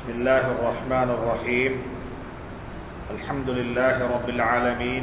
بسم الله الرحمن الرحيم الحمد لله رب العالمين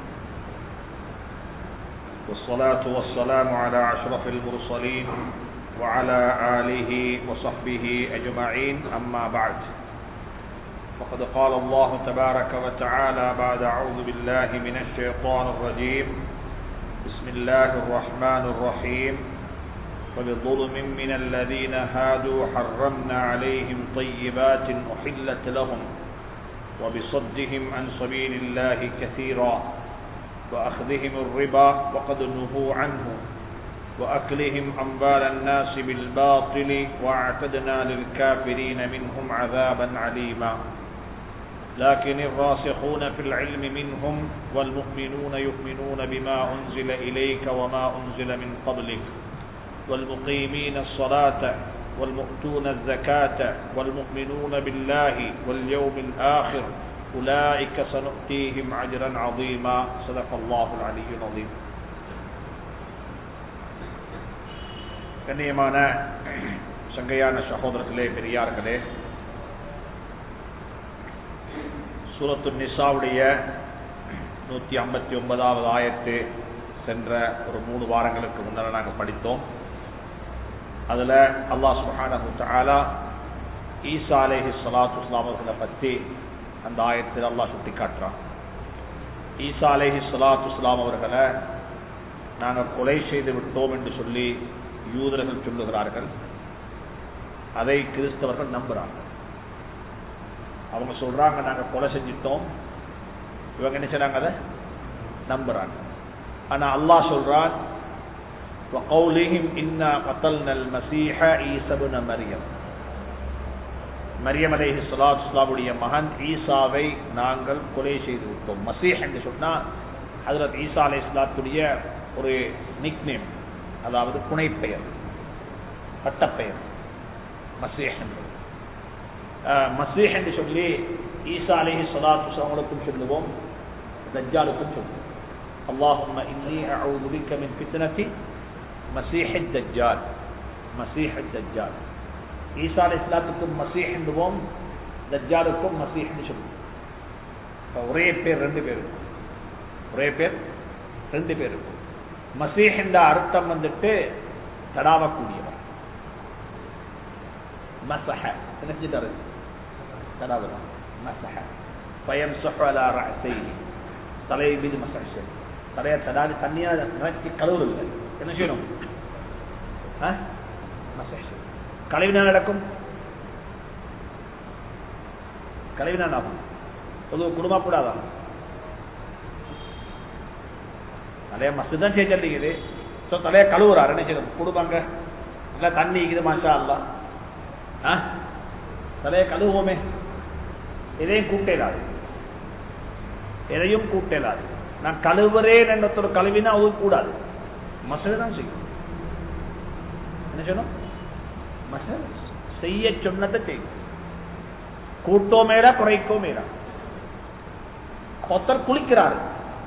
والصلاة والسلام على أشرف المرسلين وعلى آله وصحبه أجمعين أما بعد فقد قال الله تبارك وتعالى بعد أعوذ بالله من الشيطان الرجيم بسم الله الرحمن الرحيم وبظلم من الذين هادوا حرمنا عليهم طيبات أحلت لهم وبصدهم عن سبيل الله كثيرا وأخذهم الربا وقد نهوا عنه وأكلهم أموال الناس بالباطل وأعتدنا للكافرين منهم عذابا عليما لكن الراسخون في العلم منهم والمؤمنون يؤمنون بما أنزل إليك وما أنزل من قبلك والمقيمين الصلاة والمؤتون الزكاة والمؤمنون بالله واليوم الآخر أولئك سنؤتيهم أجرا عظيما صدق الله العلي العظيم கண்ணியமான சங்கையான சகோதரர்களே பெரியார்களே சூரத்து நிசாவுடைய நூற்றி ஐம்பத்தி ஒன்பதாவது ஆயத்து சென்ற ஒரு மூணு வாரங்களுக்கு முன்னால் நாங்கள் படித்தோம் அதில் அல்லாஹ் சுஹானஹு தஆலா ஈசா அலேஹி சலாத்து இஸ்லாம் அவர்களை பற்றி அந்த ஆயத்தில் அல்லாஹ் சுட்டி காட்டுறான் ஈசா அலேஹி சலாத்து இஸ்லாம் அவர்களை நாங்கள் கொலை செய்து விட்டோம் என்று சொல்லி யூதர்கள் சொல்லுகிறார்கள் அதை கிறிஸ்தவர்கள் நம்புறாங்க அவங்க சொல்றாங்க நாங்கள் கொலை செஞ்சிட்டோம் இவங்க என்ன செய்றாங்க அதை நம்புறாங்க ஆனா அல்லாஹ் சொல்றான் وقولهم إنا قتلنا المسيح عيسى بن مريم மரியம் அலைஹி ஸலாத்து இஸ்லாமுடைய மகன் ஈசாவை நாங்கள் கொலை செய்து விட்டோம் மசீஹ் என்று சொன்னால் ஹஜரத் ஈசா அலை இஸ்லாத்துடைய ஒரு நிக்நேம் அதாவது புனைப்பெயர் பட்டப்பெயர் மசீஹ் என்பது மசீஹ் என்று சொல்லி ஈசா அலைஹி ஸலாத்து இஸ்லாமுக்கும் சொல்லுவோம் தஜ்ஜாலுக்கும் சொல்லுவோம் اللهم إني أعوذ بك من فتنة مسيح الدجال مسيح الدجال ஈசா அலி இஸ்லாத்துக்கும் மசீஹ் என்றுவோம் தஜ்ஜாலுக்கும் மசீஹ் என்று சொல்லுவோம் ஒரே பேர் ரெண்டு பேர் ஒரே பேர் ரெண்டு பேர் இருக்கும் மசீஹ் என்ற அர்த்தம் வந்துட்டு தடாவக்கூடியவர் மசஹ நினைச்சிட்டாரு தடாவதான் மசஹ பயம் சொஹலா ரஅசைஹி தலையை மீது மசாஜ் செய்யணும் தலையை தடாது தண்ணியா நினைச்சி கழுவு இல்லை என்ன செய்யணும் மசாஜ் செய்யணும் கழுவினா நடக்கும் கழுவினா ஆகும் பொது குடும்ப கூடாதா தலைய மசு தான் செஞ்சிருக்குது ஸோ தலையை கழுவுறாரு என்ன செய்யணும் குடும்பங்க இல்லை தண்ணி இருக்குது மாஷா அல்லா தலையை கழுவுவோமே இதையும் கூட்டேடாது எதையும் கூட்டலாது நான் கழுவுறேன் என்ற கழுவினா அது கூடாது மசல் தான் செய்யும் என்ன சொன்னோம் மசல் செய்ய சொன்னதை செய்யும் கூட்டோ மேடா குறைக்கோ மேடா ஒருத்தர் குளிக்கிறாரு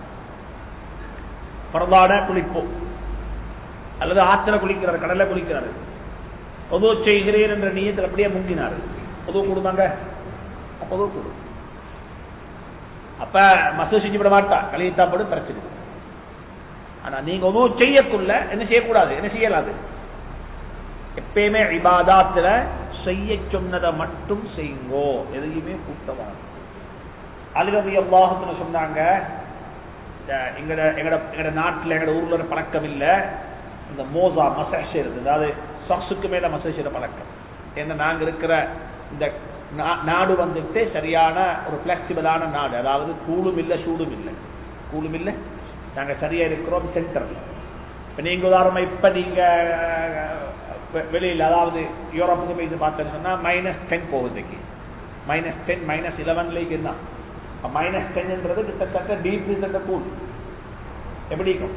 பரதாட குளிப்போம் அல்லது ஆற்றில குளிக்கிறார் கடல்ல குளிக்கிறாரு பொது செய்கிறேன் என்ற நீயத்தில் அப்படியே முங்கினார் பொது கூடுமாங்க அப்போதோ கூடும் அப்ப மசூ செஞ்சு விட மாட்டா கழித்தா போடு பிரச்சனை ஆனா நீங்க ஒன்றும் செய்யக்குள்ள என்ன செய்யக்கூடாது என்ன செய்யலாது எப்பயுமே இபாதாத்துல செய்ய சொன்னதை மட்டும் செய்யுங்கோ எதையுமே கூட்டவா அழுகவி அல்லாஹத்துல சொன்னாங்க எங்கட எங்கட எங்கட நாட்டுல எங்கட ஊர்ல பழக்கம் இல்ல இந்த மோசா மசாஜ் செய்யறது அதாவது சாக்ஸுக்கு மேல மசாஜ் செய்யற பழக்கம் ஏன்னா நாங்க இருக்கிற இந்த நாடு வந்துட்டு சரியான ஒரு பிளெக்சிபிளான நாடு அதாவது கூலும் இல்லை சூடும் இல்லை கூலும் இல்லை நாங்க சரியா இருக்கிறோம் சென்டர்ல இப்ப நீங்க உதாரணமா இப்ப நீங்க வெளியில் அதாவது யூரோப்புக்கு போய் இது பார்த்தேன்னு சொன்னா மைனஸ் டென் போகுதுக்கு மைனஸ் டென் மைனஸ் இலவன்லேக்கு தான் மைனஸ் டென்ன்றது கிட்டத்தட்ட டீப் கிட்டத்தட்ட கூல் எப்படி இருக்கும்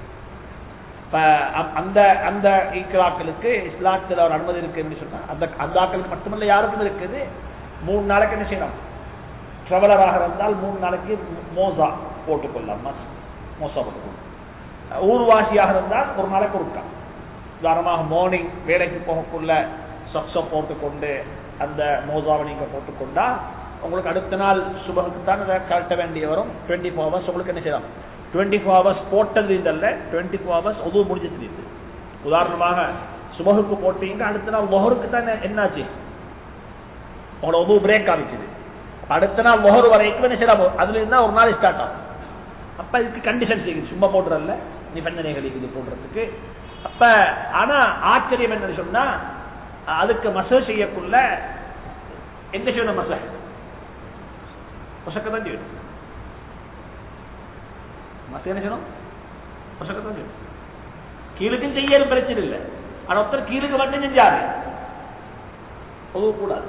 அந்த அந்த ஈக்கலாக்களுக்கு இஸ்லாத்தில் ஒரு அனுமதி இருக்குன்னு சொன்னா அந்த அந்த ஆக்களுக்கு மட்டுமல்ல யாருக்கும் இருக்குது மூணு நாளைக்கு என்ன செய்யலாம் ட்ராவலராக இருந்தால் மூணு நாளைக்கு மோசா போட்டுக்கொள்ளலாம் மோசா போட்டுக்கொள்ளலாம் ஊர்வாசியாக இருந்தால் ஒரு நாளைக்கு கொடுக்கலாம் உதாரணமாக மார்னிங் வேலைக்கு போகக்குள்ள சொக்ஸை போட்டுக்கொண்டு அந்த மோசாவை நீங்க போட்டுக்கொண்டா உங்களுக்கு அடுத்த நாள் சுபகுக்கு தான் அதை கழட்ட வேண்டிய வரும் டுவெண்ட்டி ஃபோர் ஹவர்ஸ் உங்களுக்கு என்ன செய்யலாம் டுவெண்ட்டி ஃபோர் ஹவர்ஸ் போட்டது இதல்ல டுவெண்ட்டி ஃபோர் ஹவர்ஸ் உதவு முடிஞ்சது இது உதாரணமாக சுபகுக்கு போட்டீங்க அடுத்த நாள் மொஹருக்கு தான் என்னாச்சு உங்களோட உதவு பிரேக் ஆகிக்குது அடுத்த நாள் மொஹர் வரைக்கும் என்ன செய்யலாம் அதுல இருந்தா ஒரு நாள் ஸ்டார்ட் ஆகும் அப்ப இதுக்கு கண்டிஷன் செய்யுது சும்மா போடுறதில்ல நிபந்தனைகள் இது போடுறதுக்கு அப்ப ஆனா ஆச்சரியம் என்ன சொன்னா அதுக்கு மச செய்யக்குள்ள எங்க செய்யணும் மச மசக்கத்தான் செய்யணும் மச என்ன செய்யணும் மசக்கத்தான் செய்யணும் கீழுக்கும் செய்யறது பிரச்சனை இல்லை ஆனா ஒருத்தர் கீழுக்கு மட்டும் செஞ்சாரு பொதுவ கூடாது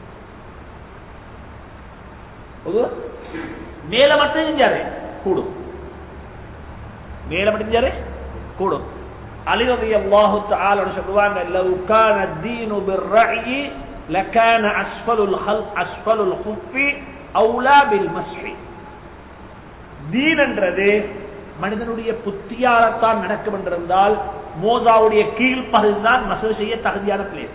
பொதுவ மேல மட்டும் செஞ்சாரு கூடும் மேல மட்டும் செஞ்சாரு கூடும் அலி ரலியல்லாஹு தஆலா சொல்லுவாங்க லவ் கான الدين بالرأي لكان اسفل الخلق اسفل الخف اولى بالمسح தீன்ன்றது மனிதனுடைய புத்தியாலத்தான் நடக்கும் என்றிருந்தால் மோசாவுடைய கீழ்ப்பகுதி தான் மசூ செய்ய தகுதியான பிளேஸ்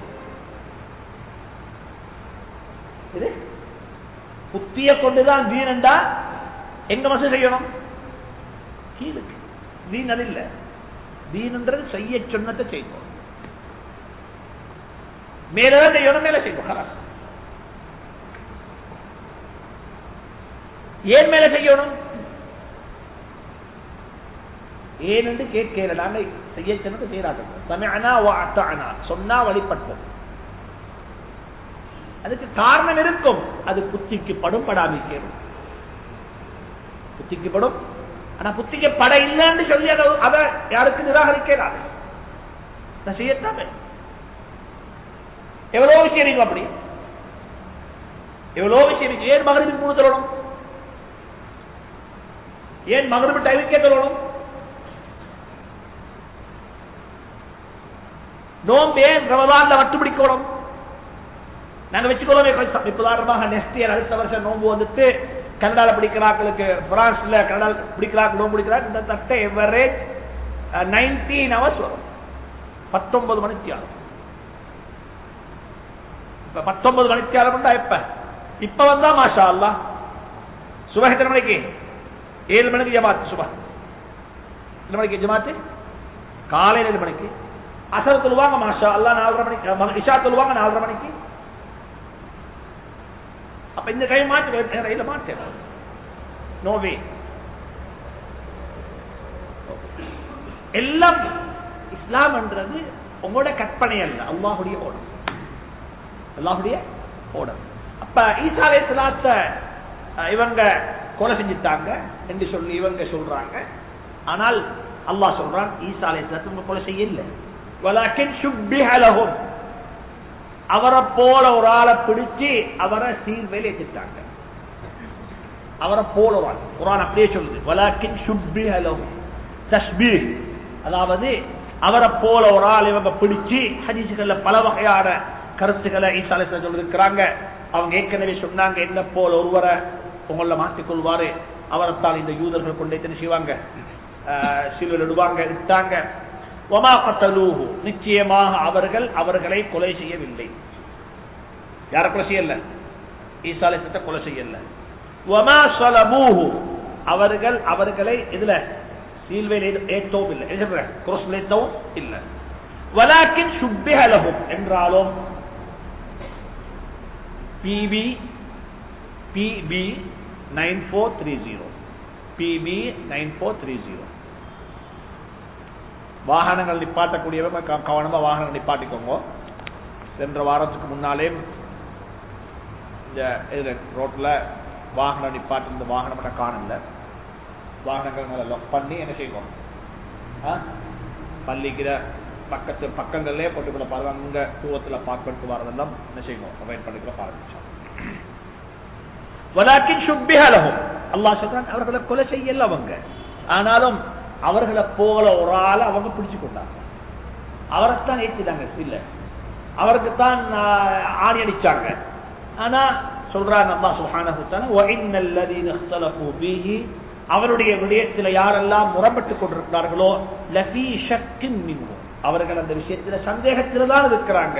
இது புத்திய கொண்டுதான் தீனண்டா எங்க மசூ செய்யணும் கீழுக்கு தீன் அது இல்ல தீன்ன்றது செய்ய சொன்னதை செய்வோம் மேலதான் செய்யணும் மேல செய்வோம் ஹலாஸ். ஏன் மேல செய்யணும் ஏன் என்று கேட்கல நாங்க செய்ய சொன்னது செய்யறாங்க சமயனா வாத்தானா சொன்னா வழிபட்டது அதுக்கு காரணம் இருக்கும் அது புத்திக்கு படும் படாமிக்கணும் புத்திக்கு படும் ஆனா புத்திக்கு பட இல்லைன்னு சொல்லி அதை அதை யாருக்கு நிராகரிக்கிறாரு நான் செய்யத்தாமே எவ்வளவு விஷயம் இருக்கு அப்படி எவ்வளவு விஷயம் இருக்கு ஏன் மகரிபுக்கு மூணு தரணும் ஏன் மகரிபு டைமுக்கே தரணும் நோம்பு ஏன் ரமதான்ல வட்டு பிடிக்கணும் நாங்க வச்சுக்கொள்ளவே இப்ப உதாரணமாக நெக்ஸ்ட் இயர் அடுத்த வருஷம் நோம்பு வந்துட்டு கனடால பிடிக்கிறாங்களுக்கு பிரான்ஸ்ல கனடால பிடிக்கிறாங்க நோம்பு பிடிக்கிறாங்க இந்த தட்டை எவரேஜ் நைன்டீன் ஹவர்ஸ் வரும் பத்தொன்பது மணிக்கு ஆகும் இப்ப பத்தொன்பது மணிக்கு ஆரம்பா இப்ப இப்ப வந்தா மாஷா அல்லா சுபா எத்தனை மணிக்கு ஏழு மணிக்கு ஜமாத்து சுபா எத்தனை மணிக்கு ஜமாத்து காலையில் ஏழு மணிக்கு அசர் சொல்லுவாங்க மாஷா அல்லா நாலரை மணிக்கு இஷா சொல்லுவாங்க நாலரை மணிக்கு அப்ப இந்த கை மாற்று ரயில மாற்ற நோவே எல்லாம் இஸ்லாம் என்றது உங்களோட கற்பனை அல்ல அல்லாஹுடைய ஓடம் அல்லாஹுடைய ஓடம் அப்ப ஈசாலே சிலாத்த இவங்க கொலை செஞ்சுட்டாங்க என்று சொல்லி இவங்க சொல்றாங்க ஆனால் அல்லாஹ் சொல்றான் ஈசாலே சிலாத்து கொலை செய்ய இல்லை வலாக்கின் சுப்பிஹலகும் அவரை போல ஒரு ஆளை பிடிச்சு அவரை சீர்வேல் ஏற்றிட்டாங்க அவரை போல ஒரு ஆள் குரான் அப்படியே சொல்லுது வலாக்கின் சுப்பிஹலகும் தஸ்பீ அதாவது அவரை போல ஒரு ஆள் இவங்க பிடிச்சு ஹதீசுகள்ல பல வகையான கருத்துக்களை ஈசாலை சொல்லிருக்கிறாங்க அவங்க ஏற்கனவே சொன்னாங்க என்ன போல ஒருவரை உங்களை மாற்றிக்கொள்வாரு அவரைத்தான் இந்த யூதர்கள் கொண்டு என்ன செய்வாங்க சிலுவில் இடுவாங்க இட்டாங்க ஒமா கத்தலூஹு நிச்சயமாக அவர்கள் அவர்களை கொலை செய்யவில்லை யார கொலை செய்யல ஈசாலை சத்த கொலை செய்யல ஒமா சொலபூஹு அவர்கள் அவர்களை இதுல சீல்வையில் ஏற்றவும் இல்லை என்ன சொல்ற குரோஸ்ல ஏற்றவும் இல்லை வலாக்கின் சுப்பிஹலகும் என்றாலும் B B B B nine four three zero B B nine four three zero வாகனங்கள் நிப்பாட்டக்கூடியவங்க க- கவனமா வாகனங்கள் நிப்பாட்டிக்கோங்க சென்ற வாரத்துக்கு முன்னாலே இந்த இதுல ரோட்ல வாகனம் நிப்பாட்டி இந்த வாகனம் மட்டும் காணல வாகனங்கள் நல்லா லாக் பண்ணி என்ன செய்வோம் பள்ளிக்கிற பக்கத்து பக்கங்கள்லயே போட்டுக்கூட பாருங்க அங்க தூரத்துல பார்க் பண்ணிட்டு வரதெல்லாம் என்ன செய்வோம் அவாய்ட் பண்ணிக்கிற ஆரம்பிச்சோம் வலாக்கின் சுப்பிஹலகும் அல்லாஹ் சொல்றான் அவர்களை கொலை செய்யல அவங்க ஆனாலும் அவர்களை போல ஒரு ஆளை அவங்க பிடிச்சு கொண்டாங்க அவரைத்தான் ஏற்றிட்டாங்க இல்ல அவருக்குத்தான் ஆஹ், ஆணி அடிச்சாங்க ஆனா சொல்றாங்க அல்லாஹ் சுப்ஹானஹு வ தஆலா வ இன்னல் லதீன இഖ்தலஃபு ஃபீஹி அவருடைய விடயத்தில் யாரெல்லாம் முரண்பட்டுக் கொண்டிருக்கிறார்களோ லஃபீ ஷக்கின் மின்ஹு அவர்கள் அந்த விஷயத்தில் சந்தேகத்தில் தான் இருக்கிறாங்க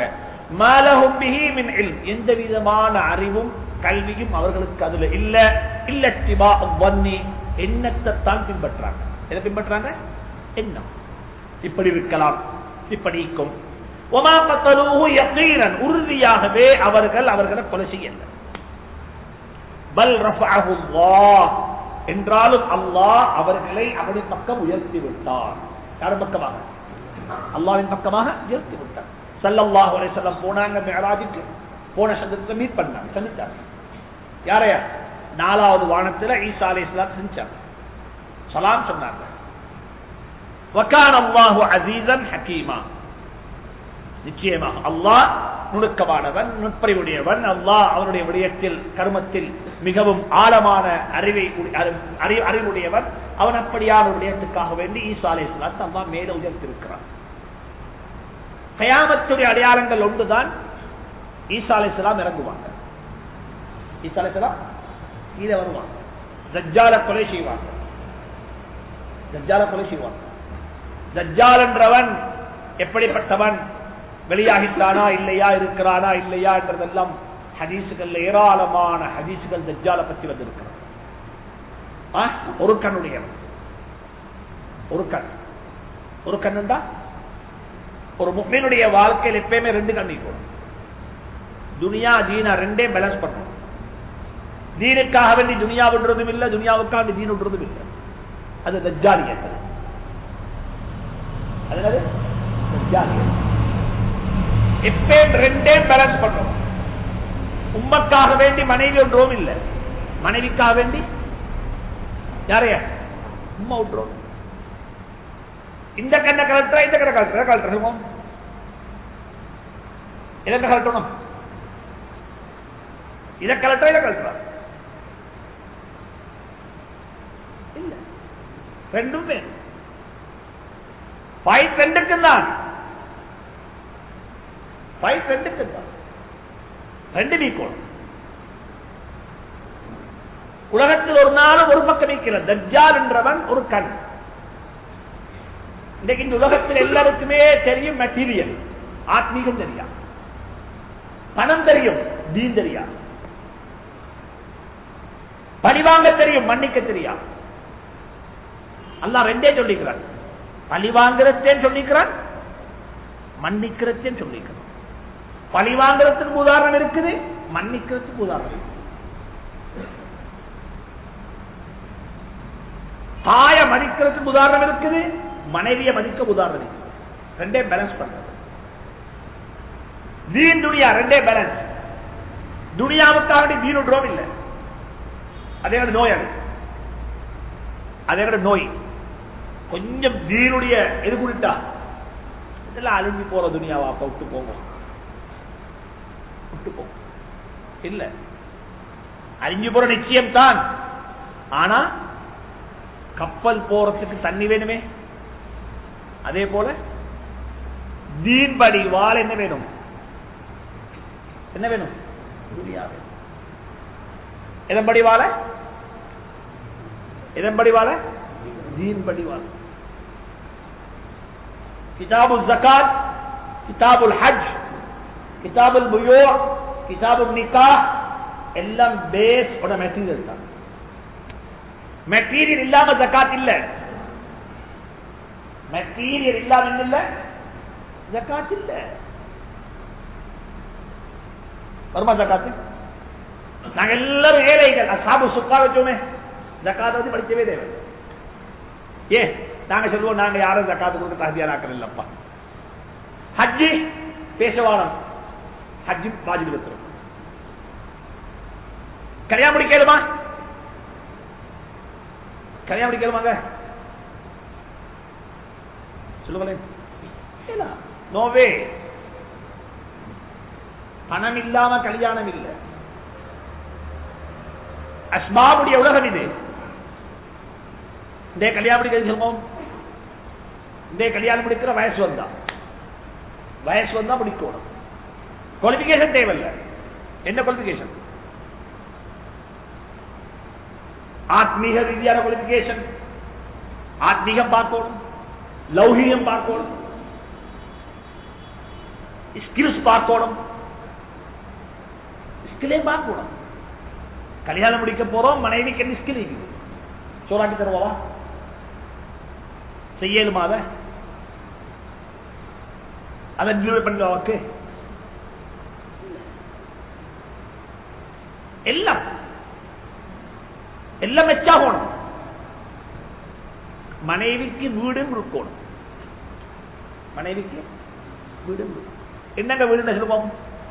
மாலஹும் பிஹி மின் இல்ம் எந்த விதமான அறிவும் கல்வியும் அவர்களுக்கு அதுல இல்ல இல்ல திபா வன்னி எண்ணத்தை தான் பின்பற்றாங்க எதை பின்பற்றாங்க எண்ணம் இப்படி இருக்கலாம் இப்படி இருக்கும் ஒமா கத்தலூஹு யகீனன் உறுதியாகவே அவர்கள் அவர்களை கொலை செய்யல பல் ரஃபஅஹு அல்லாஹ் என்றாலும் அல்லாஹ் அவர்களை அவரின் பக்கம் உயர்த்தி விட்டார் யார் பக்கமாக அல்லாவின் பக்கமாக உயர்த்தி விட்டார் ஸல்லல்லாஹு அலைஹி வஸல்லம் போனாங்க மிஅராஜுக்கு போன சந்தத்தை மீட் பண்ணாங்க சந்திச்சாங்க யாரையா நாலாவது வானத்துல ஈசா அலைஹிஸ்ஸலாம் சந்திச்சாங்க சலாம் சொன்னாங்க வக்கான அல்லாஹு அசீசன் ஹக்கீமா நிச்சயமாக அல்லாஹ் நுணுக்கமானவன் நுட்பறிவுடையவன் அல்லாஹ் அவனுடைய விடயத்தில் கர்மத்தில் மிகவும் ஆழமான அறிவை உடைய- அறி- அறி- அறிவுடையவன் அவன் அப்படியான ஒரு விடயத்துக்காக வேண்டி ஈசா அலைஹிஸ்ஸலாத்தை அல்லாஹ் மேல உயர்த்திருக்கிறான் கயாமத்துடைய அடையாளங்கள் ஒன்றுதான் ஈசா அலைஹிஸ்ஸலாம் இறங்குவாங்க ஈசா அலைஹிஸ்ஸலாம் கீழே வருவாங்க தஜ்ஜால கொலை செய்வாங்க தஜ்ஜால கொலை செய்வாங்க தஜ்ஜால் என்றவன் எப்படிப்பட்டவன் வெளியாகிட்டானா இல்லையா இருக்கிறானா இல்லையா என்றதெல்லாம் ஹதீசுகள்ல ஏராளமான ஹதீசுகள் தஜ்ஜால பத்தி வந்திருக்கிறது ஆ? ஒரு கண்ணுடையவன் ஒரு கண் ஒரு கண்ணுண்டா ஒரு முக்மீனுடைய வாழ்க்கையில் எப்பயுமே ரெண்டு கண்ணி போடும் துனியா தீனா ரெண்டே பேலன்ஸ் பண்ணும் தீனுக்காக வேண்டி துனியா விடுறதும் இல்லை துனியாவுக்காக வேண்டி தீன் விடுறதும் இல்லை அது தஜ்ஜாலியத் அது என்னது தஜ்ஜாலியத் எப்பயும் ரெண்டே பேலன்ஸ் பண்ணும் உம்மக்காக வேண்டி மனைவி ஒன்றோம் இல்லை மனைவிக்காக வேண்டி யாரையா உம்மா விட்டுறோம் இந்த கண்ணை கலட்டுறா இந்த கண்ணை கலட்டுறா கலட்டுறோம் இதை கலட்டணும் இதை கலட்டுறா இதை கலட்டுறா இல்ல ரெண்டும் வேணும் ஃபைட் ரெண்டுக்கு தான் ஃபைட் ரெண்டுக்கு தான் ரெண்டு நீக்கணும் உலகத்தில் ஒரு நாளும் ஒரு பக்கம் நீக்கிற தஜ்ஜால் என்றவன் ஒரு கண் இன்னைக்கு இந்த உலகத்தில் எல்லாருக்குமே தெரியும் மெட்டீரியல் ஆத்மீகம் தெரியா பணம் தெரியும் தீன் தெரியா பழிவாங்க தெரியும் மன்னிக்க தெரியா அல்லாஹ் ரெண்டே சொல்லிக்கிறான் பழி வாங்குறதேன்னு சொல்லிக்கிறான் மன்னிக்கிறதேன்னு சொல்லிக்கிறான் பழி வாங்குறதுக்கு உதாரணம் இருக்குது மன்னிக்கிறதுக்கு உதாரணம் இருக்குது தாய மதிக்கிறதுக்கு உதாரணம் இருக்குது மனைவிய மதிக்க உதாரணம் இருக்குது ரெண்டே பேலன்ஸ் பண்றது தீன் துனியா ரெண்டே பேலன்ஸ் துனியாவுக்காக வேண்டி தீன் விடுறோம் இல்லை அதே மாதிரி நோய் அது அதே மாதிரி நோய் கொஞ்சம் தீனுடைய எது குறிட்டா இதெல்லாம் அழிஞ்சு போற துனியாவா அப்ப விட்டு போகும் விட்டு போகும் இல்ல அழிஞ்சு போற நிச்சயம் தான் ஆனா கப்பல் போறதுக்கு தண்ணி வேணுமே அதே போல தீன் படி வாழ என்ன வேணும் என்ன வேணும் துனியா வேணும் எதன்படி வாழ எதன்படி வாழ தீன் படி வாழ கிதாபு ஜக்காத் கிதாபுல் ஹஜ் கிதாபுல் புயோ கிதாபுல் நிக்கா எல்லாம் பேஸ் ஓட மெட்டீரியல் தான் மெட்டீரியல் இல்லாம ஜக்காத் இல்ல மெட்டீரியல் இல்லாம என்ன இல்ல ஜக்காத் இல்ல வருமா ஜக்காத்து நாங்க எல்லாரும் ஏழைகள் அசாபு சுக்கா வச்சோமே ஜக்காத் வந்து படிக்கவே தேவை ஏ நாங்க சொல்லுவோம் நாங்க யாரும் ஜக்காத்து கொடுக்க தகுதியாராக்கள் இல்லப்பா ஹஜ்ஜி பேசவானம் ஹஜ்ஜி வாஜிபு இருக்கிறோம் கல்யாணம் முடிக்கலுமா கல்யாணம் முடிக்கலுமாங்க சொல்லுங்களேன் நோவே பணம் இல்லாம கல்யாணம் இல்லை அஸ்மாவுடைய உலகம் இது இந்த கல்யாணம் முடிக்கிறது சொல்லுவோம் இந்த கல்யாணம் முடிக்கிற வயசு வந்தா வயசு வந்தா முடிக்கணும் குவாலிபிகேஷன் தேவையில்லை என்ன குவாலிபிகேஷன் ஆத்மீக ரீதியான குவாலிபிகேஷன் ஆத்மீகம் பார்க்கணும் லௌகிகம் பார்க்கணும் ஸ்கில்ஸ் பார்க்கணும் ஸ்கிலே பார்க்கணும் கல்யாணம் முடிக்க போறோம் மனைவிக்கு என்ன ஸ்கில் இருக்குது சோறாக்கி தருவா செய்யலுமா அதை அதை டெலிவரி பண்ணுவாக்கு எல்லாம் எல்லாம் மெச்சாகணும் மனைவிக்கு வீடும் இருக்கணும் மனைவிக்கு வீடும் இருக்கணும். என்னங்க வீடு என்ன சொல்லுவோம்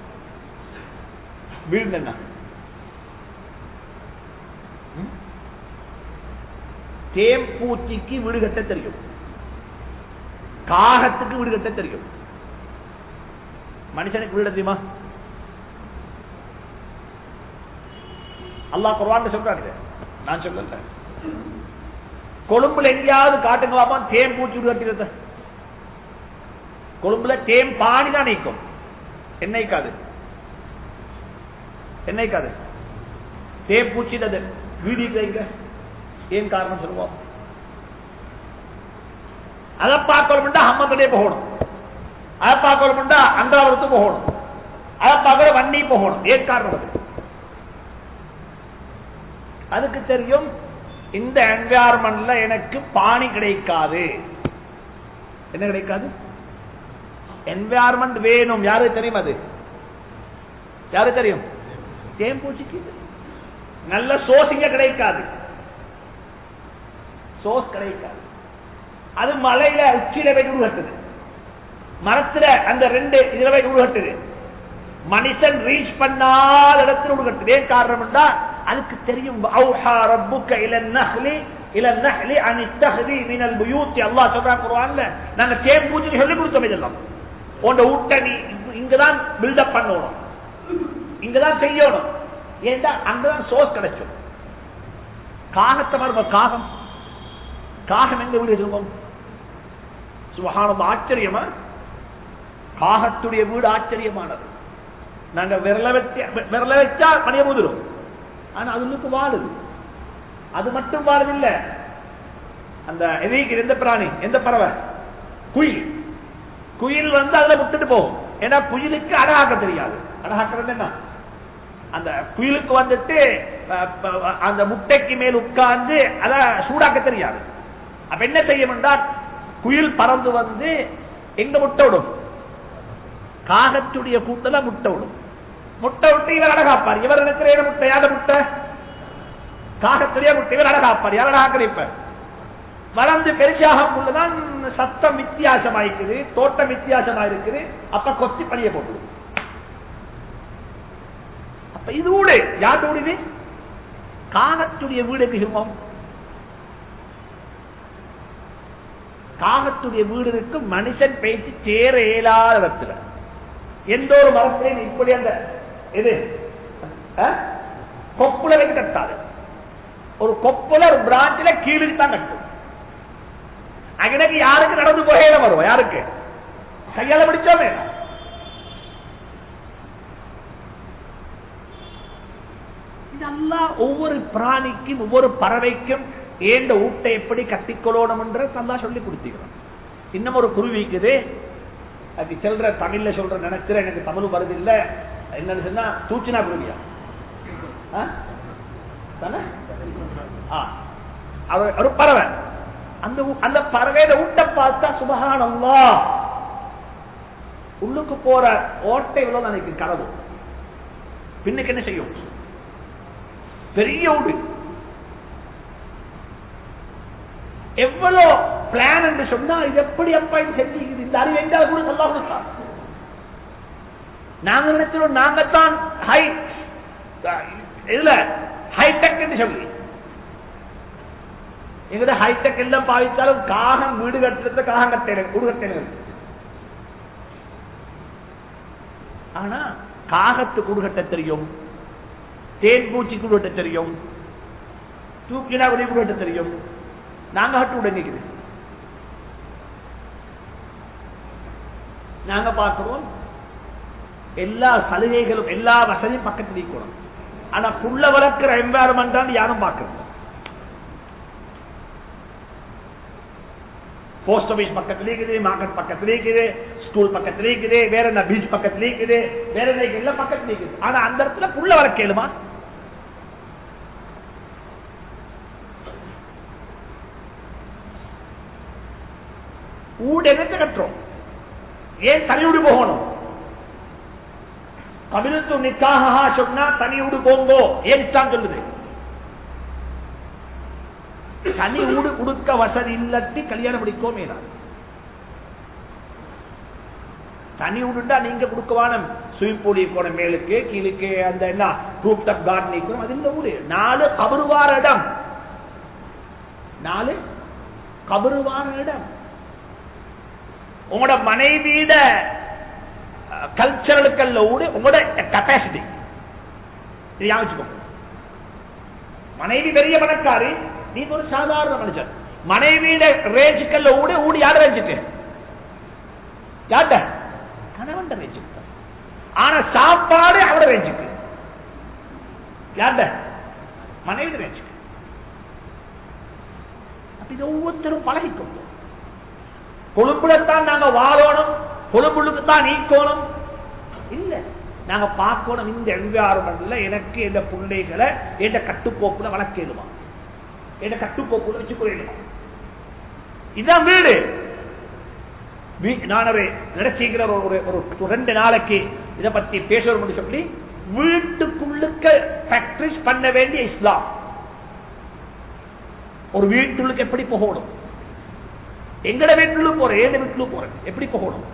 வீடு என்ன ம்? தேம்பூச்சிக்கு வீடு கட்ட தெரியும் காகத்துக்கு வீடு கட்ட தெரியும் மனுஷனுக்கு வீடு தெரியுமா அல்லாஹ் குர்ஆன்ல சொல்றாரு நான் சொல்லல கொழும்புல எங்கேயாவது காட்டுங்களாமா தேன் பூச்சி வீடு கட்டிருந்த கொழும்புல தேன் பாணி தான் நீக்கும் என்னைக்காது என்னைக்காது தேன் பூச்சிட்டது வீடு வைங்க ஏன் காரணம் சொல்லுவோம் அதை பார்க்கணும்டா அம்மத்தடே போகணும் அதை பார்க்கணும்டா அங்காவரத்து போகணும் அதை பார்க்கணும் வன்னி போகணும் ஏன் காரணம் அது அதுக்கு தெரியும் இந்த என்வாரன்மெண்ட்ல எனக்கு பாணி கிடைக்காது என்ன கிடைக்காது என்வாரன்மெண்ட் வேணும் யாருக்கு தெரியும் அது யாருக்கு தெரியும் தேம்பூச்சிக்கு நல்ல சோஸ் இங்க கிடைக்காது சோஸ் கிடைக்காது அது மலையில உச்சியில போய் உருகட்டுது மரத்துல அந்த ரெண்டு இதுல போய் உருகட்டுது மனுஷன் ரீச் பண்ணாத இடத்துல உருகட்டுது ஏன் காரணம்டா அதுக்கு தெரியும் அவுஹா ரப்புக்க இல நஹ்லி இல நஹ்லி அனி தஹ்தி மினல் புயூத்தி அல்லாஹ் சொல்றான் குர்ஆன்ல நாங்க தேம்பூச்சி சொல்லி கொடுத்தோம் இதெல்லாம் உண்ட ஊட்ட நீ இங்கதான் பில்டப் பண்ணணும் இங்கதான் செய்யணும் ஏண்டா அங்கதான் சோர்ஸ் கிடைக்கும் காகத்தை பாருங்க காகம் காகம் எங்க வீடு சொல்லுவோம் சுபகானம் ஆச்சரியமா காகத்துடைய வீடு ஆச்சரியமானது நாங்க விரல வச்ச விரல வச்சா மணிய முதிரும் ஆனா அதுக்கு வாழுது அது மட்டும் வாழுதில்ல அந்த எதைக்கு எந்த பிராணி எந்த பறவை குயில் குயில் வந்து அதுல முட்டுட்டு போகும் ஏன்னா குயிலுக்கு அழகாக்க தெரியாது அழகாக்குறது என்ன அந்த குயிலுக்கு வந்துட்டு அஹ், ப- அந்த முட்டைக்கு மேல் உட்கார்ந்து அத சூடாக்க தெரியாது அப்ப என்ன செய்யணும்டா குயில் பறந்து வந்து எங்க முட்டை விடும் காகத்துடைய கூட்டல முட்டை விடும் முட்டை விட்டு இவர் அழகாப்பார் இவர் நினைக்கிற முட்டை யார முட்டை காகத்துடைய முட்டை இவர் அழகாப்பார் யார் அழகாக்கிற இப்ப வளர்ந்து பெருசாகும் உள்ளதான் சத்தம் வித்தியாசமாயிருக்குது தோட்டம் வித்தியாசமா இருக்குது அப்ப கொத்தி பணிய போட்டு அப்ப இது வீடு யார் வீடு இது காகத்துடைய வீடு எப்படி இருக்கும் காகத்துடைய வீடு இருக்கு மனுஷன் பேச்சு சேர இயலாத இடத்துல எந்த ஒரு மரத்திலையும் இப்படி அந்த இது அஹ், கொப்புல வச்சு கட்டாது ஒரு கொப்புல ஒரு பிராஞ்சில கீழுக்கு தான் கட்டும் அங்கனைக்கு யாருக்கு நடந்து போகையில வரும் யாருக்கு கையால பிடிச்சோமே இதெல்லாம் ஒவ்வொரு பிராணிக்கும் ஒவ்வொரு பறவைக்கும் ஏண்ட ஊட்டை எப்படி கட்டிக்கொள்ளணும் என்று நல்லா சொல்லி கொடுத்துக்கிறோம் இன்னும் ஒரு குருவிக்குது அது சொல்ற தமிழ்ல சொல்ற நினைக்கிற எனக்கு தமிழ் வருது இல்ல என்னன்னு சொன்னா தூச்சினா குருவியா ஆ? தானே? ஆ. அவ- ஒரு பறவை அந்த ஊ- அந்த பறவையில ஊட்ட பார்த்தா சுபகானல்லா உள்ளுக்கு போற ஓட்டை இவ்வளவு நினைக்கும் கனவு பின்னுக்கு என்ன செய்யும் பெரிய வீடு எவ்வளவு பிளான் என்று சொன்னா இது எப்படி அப்பா இது செஞ்சுக்குது இந்த அறிவு எங்க கூட நல்லா கொடுத்தான் நாங்க நினைக்கிறோம் நாங்கத்தான் ஹை இதுல ஹைடெக் என்று சொல்லி எங்கிட்ட ஹைடெக் எல்லாம் பாவித்தாலும் காகம் வீடு கட்டுறது காகம் கட்டல வீடு கட்டல ஆனா காகத்து கூடு கட்ட தெரியும் தேன் பூச்சி கூடு கட்ட தெரியும் தூக்கினா உதவி கூடு கட்ட தெரியும் நாங்க கட்டு உடங்கிக்குது நாங்க பார்க்கிறோம் எல்லா சலுகைகளும் எல்லா வசதியும் பக்கத்தில் இருக்கணும் ஆனா புள்ள வளர்க்கிற என்வாரன்மெண்ட் தான் யாரும் பார்க்கறது போஸ்ட் ஆபீஸ் பக்கத்துல இருக்குது மார்க்கெட் பக்கத்துல இருக்குது ஸ்கூல் பக்கத்துல இருக்குது வேற என்ன பீச் பக்கத்துல இருக்குது வேற என்ன எல்லாம் பக்கத்துல இருக்குது ஆனா அந்த இடத்துல புள்ள வர கேளுமா ஊடு எதிர்த்து கட்டுறோம் ஏன் தனி வீடு போகணும் கபிலத்து நிக்காகா சொன்னா தனி வீடு போங்கோ ஏன் இஸ்லாம் சொல்லுது தனி வீடு கொடுக்க வசதி இல்லட்டி கல்யாணம் பிடிக்கோ மேலா தனி வீடுண்டா நீங்க கொடுக்கவான சுவிப்பூடி இருக்கணும் மேலுக்கு கீழுக்கு அந்த என்ன ரூப் டாப் கார்டன் இருக்கணும் அது இந்த ஊரு நாலு கபருவார இடம் நாலு கபருவார இடம் உங்களோட மனைவியிட கல்ச்சரலுக்கல்ல ஊடு உங்களோட கெப்பாசிட்டி இது ஞாபகம் மனைவி பெரிய பணக்காரி நீ ஒரு சாதாரண மனுஷன் மனைவியிட ரேஞ்சுக்கல்ல ஊடு ஊடு யார் ரேஞ்சுக்கு யார்ட கணவன் ரேஞ்சுக்கு ஆனா சாப்பாடு அவட ரேஞ்சுக்கு யார்ட மனைவி ரேஞ்சுக்கு அப்ப இது ஒவ்வொருத்தரும் பழகிக்கும் கொழும்புலத்தான் நாங்க வாழணும் கொழும்புளுக்கு தான் நீக்கணும் இல்ல நாங்க பார்க்கணும் இந்த என்விரான்மெண்ட்ல எனக்கு இந்த பிள்ளைகளை எந்த கட்டுப்போக்குல வளர்க்கணுமா எந்த கட்டுப்போக்குல வச்சு கொள்ளணுமா இதுதான் வீடு நான் ஒரு நினைச்சிக்கிற ஒரு ஒரு ரெண்டு நாளைக்கு இதை பத்தி பேசணும் சொல்லி வீட்டுக்குள்ளுக்க பிராக்டிஸ் பண்ண வேண்டிய இஸ்லாம் ஒரு வீட்டுள்ளுக்கு எப்படி போகணும் எங்கட வீட்டுல போறேன் ஏன் வீட்டுல போறேன் எப்படி போகணும்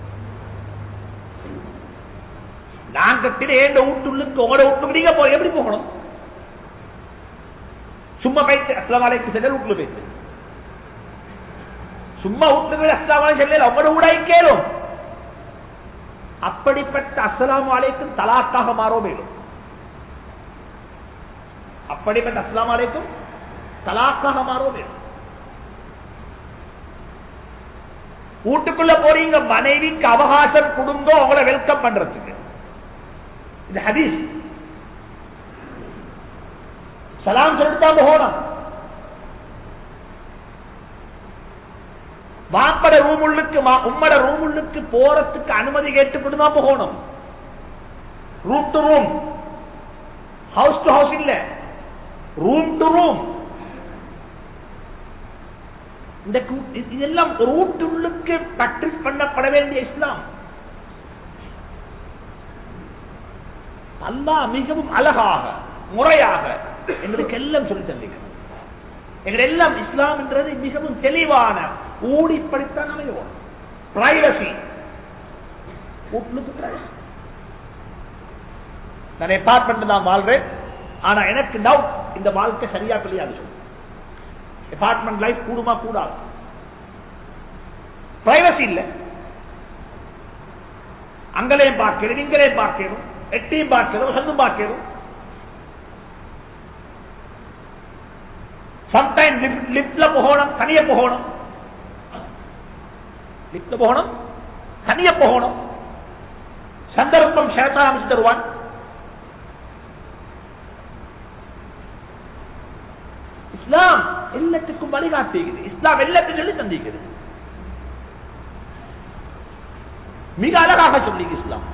நான் கட்டிட ஏண்ட வீட்டுள்ளுக்கு உங்களோட வீட்டுக்கு நீங்க போற எப்படி போகணும் சும்மா போயிட்டு அஸ்லாம் அலைக்கு செல்ல வீட்டுல போயிட்டு சும்மா வீட்டுக்கு அஸ்லாம் அலை செல்ல உங்களோட ஊடாய் கேளும் அப்படிப்பட்ட அஸ்லாம் அலைக்கும் தலாக்காக மாறோ மேலும் அப்படிப்பட்ட அஸ்லாம் அலைக்கும் தலாக்காக மாறோ மேலும் வீட்டுக்குள்ள போறீங்க மனைவிக்கு அவகாசம் கொடுங்க உங்களை வெல்கம் பண்றதுக்கு இது ஹதீஸ் சலாம் சொல்லிட்டு தான் போகணும் மாப்பட ரூமுள்ளுக்கு உம்மட ரூமுள்ளுக்கு போறதுக்கு அனுமதி கேட்டுக்கிட்டு தான் போகணும் room to room house to house இல்ல ரூம் டு ரூம் இந்த இதெல்லாம் ரூட்டுள்ளுக்கு பிராக்டிஸ் பண்ணப்பட வேண்டிய இஸ்லாம் அல்லா மிகவும் அழகாக முறையாக எங்களுக்கு எல்லாம் சொல்லி தந்தீங்க எங்கள் எல்லாம் இஸ்லாம் என்றது மிகவும் தெளிவான ஊடிப்படித்தான் அமைவோம் பிரைவசி வீட்டுக்கு பிரைவசி நான் அபார்ட்மெண்ட் தான் வாழ்றேன் ஆனா எனக்கு டவுட் இந்த வாழ்க்கை சரியா தெரியாது சொல்லு அபார்ட்மெண்ட் லைஃப் கூடுமா கூடாது பிரைவசி இல்ல அங்களையும் பார்க்கணும் இங்களையும் பார்க்கணும் எட்டையும் பார்க்கணும் சந்தும் பார்க்கணும் சம்டைம் லிப்ட்ல போகணும் தனிய போகணும் லிப்ட்ல போகணும் தனிய போகணும் சந்தர்ப்பம் சேத்தான் அமைச்சு தருவான் இஸ்லாம் எல்லாத்துக்கும் வழிகாட்டுகிறது இஸ்லாம் எல்லாத்தையும் சொல்லி தந்திக்கிறது மிக அழகாக சொல்லி இஸ்லாம்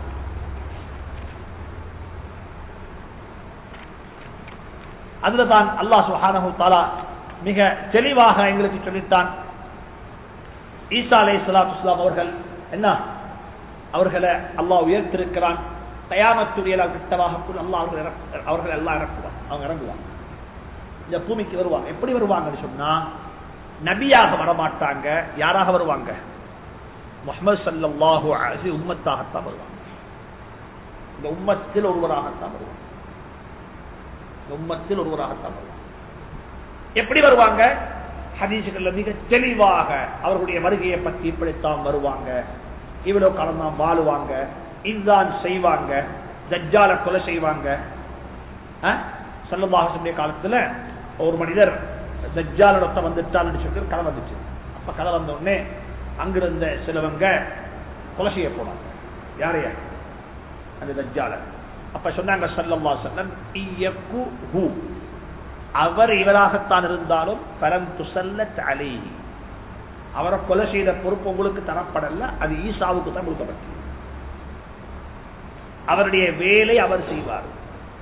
அதுல தான் அல்லாஹ் சுஹானஹு தாலா மிக தெளிவாக எங்களுக்கு சொல்லித்தான் ஈசா அலை சலாத்து இஸ்லாம் அவர்கள் என்ன அவர்களை அல்லாஹ் உயர்த்திருக்கிறான் தயாமத்துடைய கிட்டவாக கூட அல்லாஹ் அவர்கள் இறக்கு- அவர்கள் எல்லாம் இறக்குவான் அவங்க இறங்குவாங்க இந்த பூமிக்கு வருவாங்க எப்படி வருவாங்கன்னு சொன்னா நபியாக வரமாட்டாங்க யாராக வருவாங்க முகமது சல்லாஹூ அலி உம்மத்தாகத்தான் வருவாங்க இந்த உம்மத்தில் ஒருவராகத்தான் வருவாங்க இந்த உம்மத்தில் ஒருவராகத்தான் வருவாங்க எப்படி வருவாங்க ஹதீசுகள்ல மிக தெளிவாக அவர்களுடைய வருகையை பற்றி இப்படித்தான் வருவாங்க இவ்வளவு காலம் தான் வாழுவாங்க இதுதான் செய்வாங்க தஜ்ஜால கொலை செய்வாங்க சல்லல்லாஹுடைய காலத்துல ஒரு மனிதர் தஜ்ஜாலிடத்த வந்துட்டான்னு சொல்லி கதை வந்துச்சு அப்ப கதை வந்த உடனே அங்கிருந்த சிலவங்க கொலை செய்ய போனாங்க யாரையா அந்த தஜ்ஜால அப்ப சொன்னாங்க சல்லல்லா செல்லம் ஹூ அவர் இவராகத்தான் இருந்தாலும் பரம் துசல்ல அலைஹி அவரை கொலை செய்த பொறுப்பு உங்களுக்கு தரப்படல அது ஈசாவுக்கு தான் கொடுக்கப்பட்டது அவருடைய வேலை அவர் செய்வார்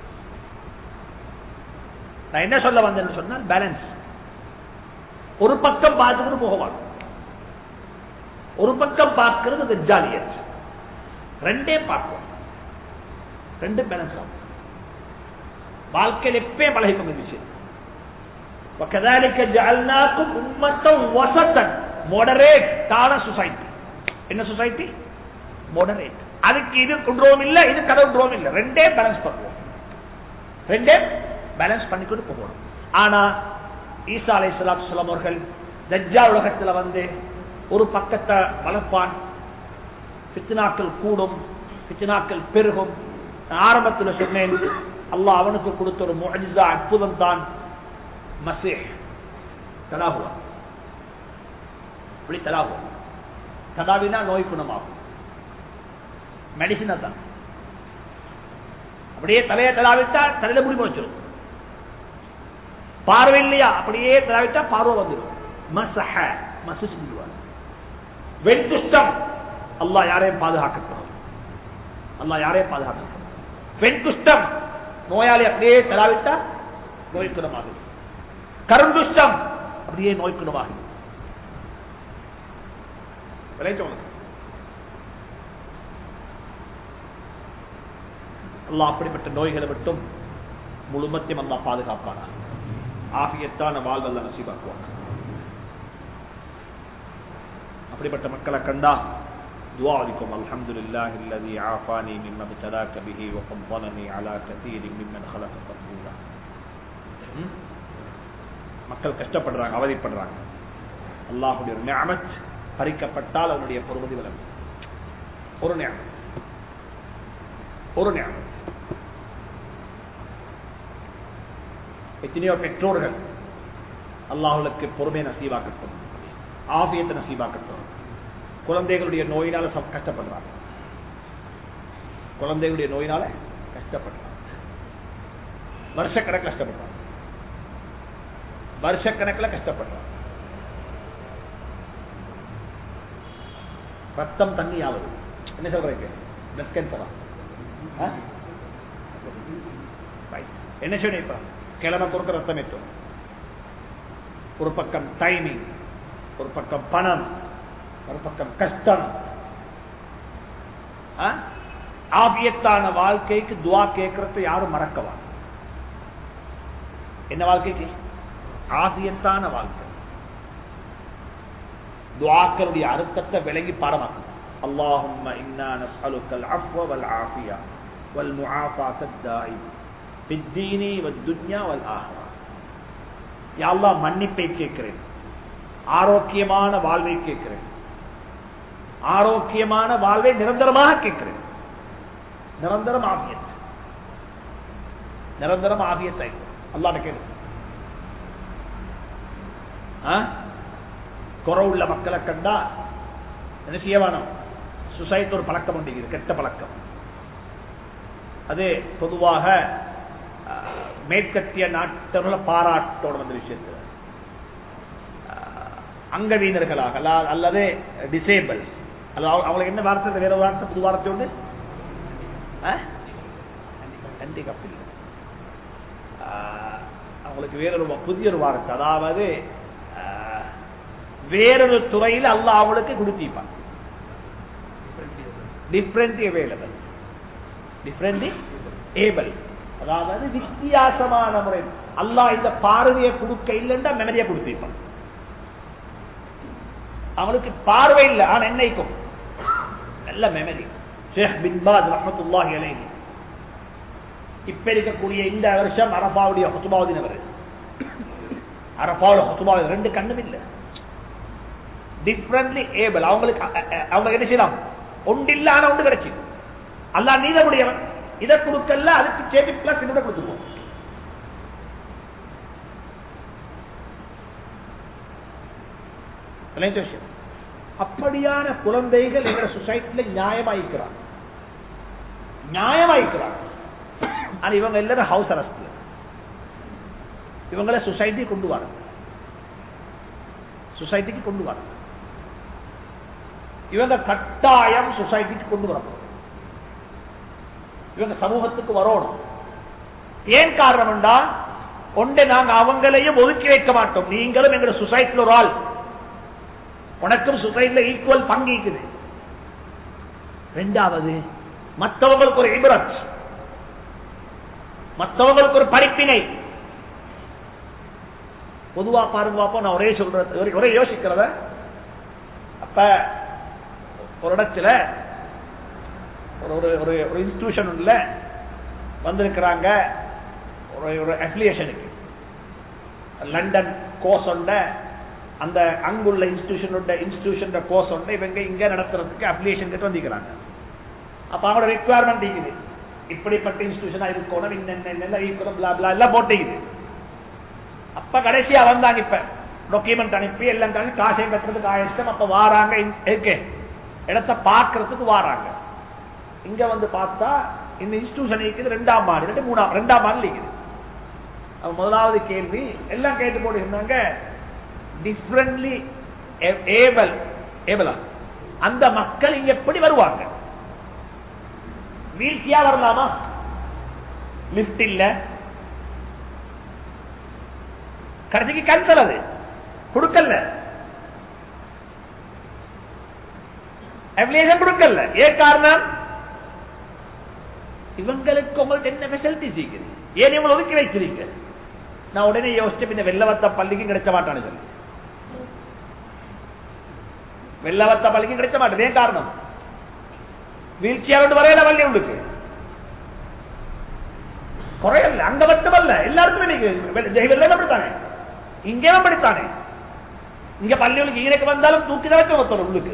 நான் என்ன சொல்ல வந்தேன்னு சொன்னால் பேலன்ஸ் ஒரு பக்கம் பார்த்துக்கிட்டு போகவாங்க ஒரு பக்கம் பார்க்கிறது தஜ்ஜாலியத் ரெண்டே பார்ப்போம் ரெண்டு பேலன்ஸ் ஆகும் வாழ்க்கையில் எப்பே பழகிக்கும் இந்த விஷயம் وكذلك جعلناكم أمة وسطا moderate தான சொசைட்டி என்ன சொசைட்டி moderate அதுக்கு இது கொண்டுறோம் இல்ல இது கதை கொண்டுறோம் இல்ல ரெண்டே பேலன்ஸ் பண்ணுவோம் ரெண்டே பேலன்ஸ் பண்ணிக்கொண்டு போகணும் ஆனா ஈசா அலை சலாத்து அவர்கள் தஜ்ஜா உலகத்துல வந்து ஒரு பக்கத்தை வளர்ப்பான் பித்தினாக்கள் கூடும் பித்தினாக்கள் பெருகும் நான் ஆரம்பத்துல சொன்னேன் அல்லாஹ் அவனுக்கு கொடுத்த ஒரு முஅஜிஸா அற்புதம் தான் மசீஹ் தலாகுவா இப்படி தலாகுவா தலாவினா நோய் குணமாகும் மெடிசினா தான் அப்படியே தலையை தலாவிட்டா தலையில முடி முளைச்சிடும் பார்வை இல்லையா அப்படியே தலாவிட்டா பார்வை வந்துடும் மசஹ மசு செஞ்சுடுவார் வெண்குஷ்டம் அல்லாஹ் யாரையும் பாதுகாக்கட்டும் அல்லாஹ் யாரையும் பாதுகாக்கட்டும் வெண்குஷ்டம் நோயாளி அப்படியே தலாவிட்டா நோய் குணமாகுது கருங்குஷ்டம் அப்படியே நோய் குணமாகுது விளைச்சோம் அல்லாஹ் அப்படிப்பட்ட நோய்களை விட்டும் முழுமத்தையும் அல்லா பாதுகாப்பானா ஆகியத்தான வாழ்வல்ல நசீபாக்குவாங்க அப்படிப்பட்ட மக்களை கண்டா துவா அளிக்கும் அல்ஹம்துலில்லாஹி அல்லதி ஆஃபானி மிம்ம பிதலாக பிஹி வ ஃபضلني على كثير ممن خلق تفضيلا மக்கள் கஷ்டப்படுறாங்க அவதிப்படுறாங்க அல்லாஹ்வுடைய ஒரு நிஅமத் பறிக்கப்பட்டால் அவனுடைய பொறுமதி விளங்கும் ஒரு நிஅமத் ஒரு நிஅமத் எத்தனையோ பெற்றோர்கள் அல்லாஹுக்கு பொறுமை நசீவாக்கட்டும் ஆபியத்தை நசீவாக்கட்டும் குழந்தைகளுடைய நோயினால ச- கஷ்டப்படுறாங்க குழந்தைகளுடைய நோயினால கஷ்டப்படுறாங்க வருஷக்கணக்கில் கஷ்டப்படுறாங்க வருஷக்கணக்கில் கஷ்டப்படுறாங்க ரத்தம் தண்ணி ஆகுது என்ன சொல்றீங்க பிளட் கேன்சரா என்ன சொன்னீங்க இப்ப கிழமை கொடுக்க ரத்தம் ஏற்றும் ஒரு பக்கம் டைமிங் ஒரு பக்கம் பணம் ஒரு பக்கம் கஷ்டம் ஆ? ஆபியத்தான வாழ்க்கைக்கு துவா கேட்கறத யாரும் மறக்கவா என்ன வாழ்க்கைக்கு ஆபியத்தான வாழ்க்கை துவாக்களுடைய அர்த்தத்தை விளங்கி பாடமாக்கும் اللهم إنا نسألك العفو والعافية والمعافاة الدائم في الدين والدنيا والآخرة யா அல்லாஹ் மன்னிப்பை கேட்கிறேன் ஆரோக்கியமான வாழ்வை கேட்கிறேன் ஆரோக்கியமான வாழ்வை நிரந்தரமாக கேட்கிறேன் நிரந்தரம் ஆபியத் நிரந்தரம் ஆபியத்தை அல்லாஹ் கேளு குறவுள்ள மக்களை கண்டா என்ன செய்ய வேணும் சுசைட் ஒரு பழக்கம் உண்டு இது கெட்ட பழக்கம் அது பொதுவாக அஹ், மேற்கத்திய நாட்டவர்களை பாராட்டோட வந்த விஷயத்தில் அங்கவீனர்களாக அல்ல- அல்லது டிசேபிள் அல்லது அவங்க- அவங்களுக்கு என்ன வார்த்தை வேற வார்த்தை புது வார்த்தை உண்டு ஹேண்டிகப் இல்லை ஆஹ், அவங்களுக்கு வேறொரு வா- புதிய ஒரு வார்த்தை அதாவது ஆஹ், வேறொரு துறையில் அல்லாஹ் அவளுக்கு கொடுத்திருப்பான் டிஃப்ரெண்ட் அவைலபிள் டிஃப்ரெண்ட் ஏபிள் அதாவது வித்தியாசமான முறை அல்லாஹ் இந்த பார்வையை கொடுக்க இல்லைன்னா மெமரியை கொடுத்திருப்பான் அவனுக்கு பார்வை இல்லை ஆனா என்னைக்கும் நல்ல மெமரி ஷேக் பின் பாஸ் ரஹமத்துல்லாஹி அலைஹி இப்ப இருக்கக்கூடிய இந்த வருஷம் அரபாவுடைய ஹுத்துபாவதின் அவர் அரபாவோட ஹுத்துபாவது ரெண்டு கண்ணும் இல்லை டிஃப்ரெண்ட்லி ஏபிள் அவங்களுக்கு அ- அ- அவங்களுக்கு என்ன செய்யலாம் ஒன்று இல்ல ஆனா ஒன்று கிடைச்சு அல்லாஹ் நீதமுடையவன் இதை கொடுக்கல அதுக்கு சேர்த்து பிளஸ் இன்னொரு கொடுத்துருவோம் விளைஞ்ச விஷயம் அப்படியான குழந்தைகள் எங்க சொசைட்டில நியாயமாயிருக்கிறார் நியாயமாயிருக்கிறார் ஆனா இவங்க எல்லாரும் ஹவுஸ் அரெஸ்ட்ல இவங்களை சொசைட்டி கொண்டு வர சொசைட்டிக்கு கொண்டு வர இவங்க கட்டாயம் சொசைட்டிக்கு கொண்டு வரணும் இவங்க சமூகத்துக்கு வரணும் ஏன் காரணம் என்றா ஒன்றை நாங்க அவங்களையும் ஒதுக்கி வைக்க மாட்டோம் நீங்களும் எங்க சொசைட்டில ஒரு ஆள் உனக்கும் சொசைட்டில ஈக்குவல் பங்கு இருக்குது ரெண்டாவது மற்றவங்களுக்கு ஒரு இபரத் மற்றவங்களுக்கு ஒரு படிப்பினை பொதுவா பாருங்க பாப்போம் நான் ஒரே சொல்றது ஒரே- ஒரே யோசிக்கிறத அப்ப ஒரு இடத்துல ஒரு ஒரு ஒரு ஒரு இன்ஸ்டிடியூஷன் உள்ள வந்திருக்கிறாங்க ஒரு ஒரு அஃபிலியேஷனுக்கு லண்டன் கோர்ஸ் உண்ட அந்த அங்குள்ள இன்ஸ்டிடியூஷனோட இன்ஸ்டிடியூஷன் கோர்ஸ் உண்ட இவங்க இங்க நடத்துறதுக்கு அப்ளிகேஷன் கிட்ட வந்திருக்கிறாங்க அப்ப அவங்களோட ரெக்குவயர்மெண்ட் இருக்குது இப்படிப்பட்ட இன்ஸ்டிடியூஷனா இருக்கணும் இன்னென்ன என்னெல்லாம் இருக்கணும் blah blah எல்லாம் போட்டிக்குது அப்ப கடைசியா வந்தாங்க இப்ப டாக்குமெண்ட் அனுப்பி எல்லாம் தாண்டி காசையும் கட்டுறதுக்கு ஆயிரம் அப்ப வாராங்க இங்க- இருக்கு இடத்த பார்க்கறதுக்கு வாராங்க இங்க வந்து பார்த்தா இந்த இன்ஸ்டிடியூஷன் இருக்குது ரெண்டாம் மாடி இல்லாட்டி மூணாம் ரெண்டாம் மாடி இருக்குது அப்ப முதலாவது கேள்வி எல்லாம் கேட்டு போட்டு இருந்தாங்க டிஃப்ரெண்ட்லி ஏபல் ஏபலா அந்த மக்கள் இங்க எப்படி வருவாங்க வீழ்ச்சியா வரலாமா லிப்ட் இல்ல கடைசிக்கு கேன்சல் அது கொடுக்கல அப்ளிகேஷன் கொடுக்கல ஏன் காரணம் இவங்களுக்கு உங்களுக்கு என்ன ஃபெசிலிட்டிஸ் இருக்குது ஏன் இவங்களை ஒதுக்கி வைக்கிறீங்க நான் உடனே யோசிச்சு இந்த வெள்ளவத்த பள்ளிக்கும் கிடைச்ச மாட்டான்னு சொல்லி வெள்ளவத்த பள்ளிக்கும் கிடைச்ச மாட்டேன் ஏன் காரணம் வீழ்ச்சியாரோடு வரையில பள்ளி உங்களுக்கு குறையல அங்க மட்டுமல்ல எல்லாருக்குமே நீங்க வெள்ளம் அப்படித்தானே இங்கே படித்தானே இங்க பள்ளிகளுக்கு ஈரக்கு வந்தாலும் தூக்கி தான் வச்சு ஒருத்தர் உள்ளுக்கு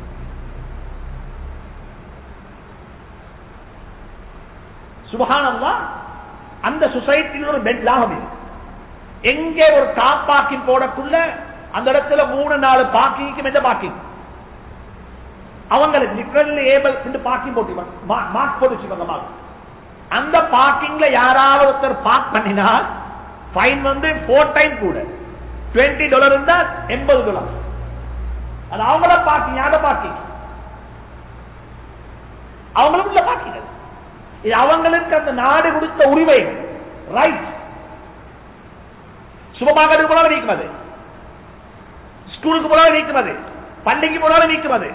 சுபகானம்மா அந்த சொசைட்டியில் ஒரு பெட் லாபம் இருக்கு எங்கே ஒரு கார் பார்க்கிங் போடக்குள்ள அந்த இடத்துல மூணு நாலு பார்க்கிங்க்கு எந்த பார்க்கிங் அவங்களுக்கு டிஃபரெண்ட்லி ஏபிள் பார்க்கிங் போட்டு மார்க் போட்டு வச்சுக்கோங்க மார்க் அந்த பார்க்கிங்ல யாராவது ஒருத்தர் பார்க் பண்ணினா ஃபைன் வந்து ஃபோர் டைம் கூட டுவெண்ட்டி டாலர் இருந்தா எண்பது டாலர் அது அவங்கள பார்க்கிங் யார பார்க்கிங் அவங்களும் இல்ல பார்க்கிங் அது. இது அவங்களுக்கு அந்த நாடு கொடுத்த உரிமை ரைட் சுபமாக போனாலும் நீக்கும் அது ஸ்கூலுக்கு போனாலும் நீக்கும் அது பள்ளிக்கு போனாலும் நீக்கும் அது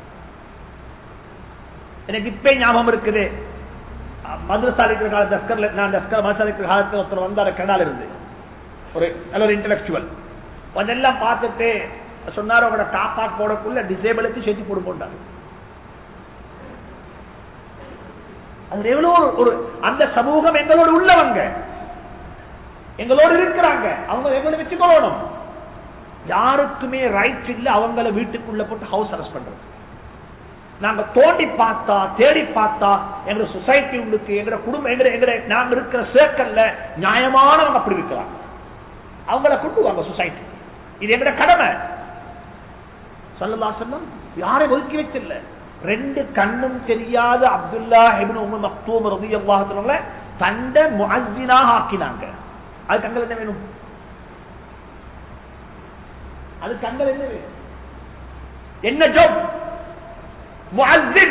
எனக்கு இப்ப ஞாபகம் இருக்குது மதுரசா இருக்கிற கால தஸ்கர்ல நான் தஸ்கர் மதுரசா இருக்கிற காலத்தில் ஒருத்தர் வந்தார் கனடால இருந்து ஒரு நல்ல ஒரு இன்டலெக்சுவல் அதெல்லாம் பார்த்துட்டு சொன்னார் உங்களோட காப்பாட் போடக்குள்ள டிசேபிளுக்கு சேர்த்து போடு போட்டார் அது எவ்வளவு ஒரு- ஒரு அந்த சமூகம் எங்களோடு உள்ளவங்க எங்களோடு இருக்கிறாங்க அவங்க எங்களை வச்சுக்கொள்ளணும் யாருக்குமே ரைட் இல்ல அவங்கள வீட்டுக்குள்ள போட்டு ஹவுஸ் அரெஸ்ட் பண்றது நாங்க தோண்டி பார்த்தா தேடி பார்த்தா எங்க சொசைட்டி உங்களுக்கு எங்க குடும்பம் எங்க எங்க நாங்க இருக்கிற சேர்க்கல்ல நியாயமானவங்க அப்படி இருக்கிறாங்க அவங்கள கொண்டு வாங்க சொசைட்டி இது எங்கட கடமை சொல்லலா சொல்லம் யாரையும் ஒதுக்கி வச்சில்ல ரெண்டு கண்ணும் தெரியாத அப்துல்லா இப்னு உம்மு மக்தூம் ரலியல்லாஹு அன்ஹுவ தண்ட முஅஸ்ஸினாக ஆக்கினாங்க அது கண்கள் என்ன வேணும் அது கண்கள் என்ன வேணும் என்ன ஜாப் முஅஸ்ஸின்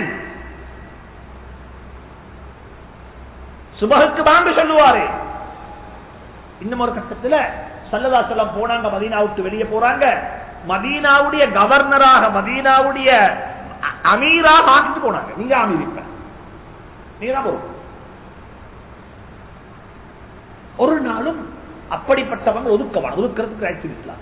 சுபஹுக்கு பாங்கு சொல்லுவாரு இன்னும் ஒரு கட்டத்துல சல்லதா செல்லம் போனாங்க மதீனா விட்டு வெளியே போறாங்க மதீனாவுடைய கவர்னராக மதீனாவுடைய அ- அமீராக ஆக்கிட்டு போனாங்க நீங்க அமீர் இப்ப நீங்க தான் பொறுப்பு ஒரு நாளும் அப்படிப்பட்டவங்க ஒதுக்கவான ஒதுக்கிறதுக்கு ரைட்ஸ் இஸ்லாம்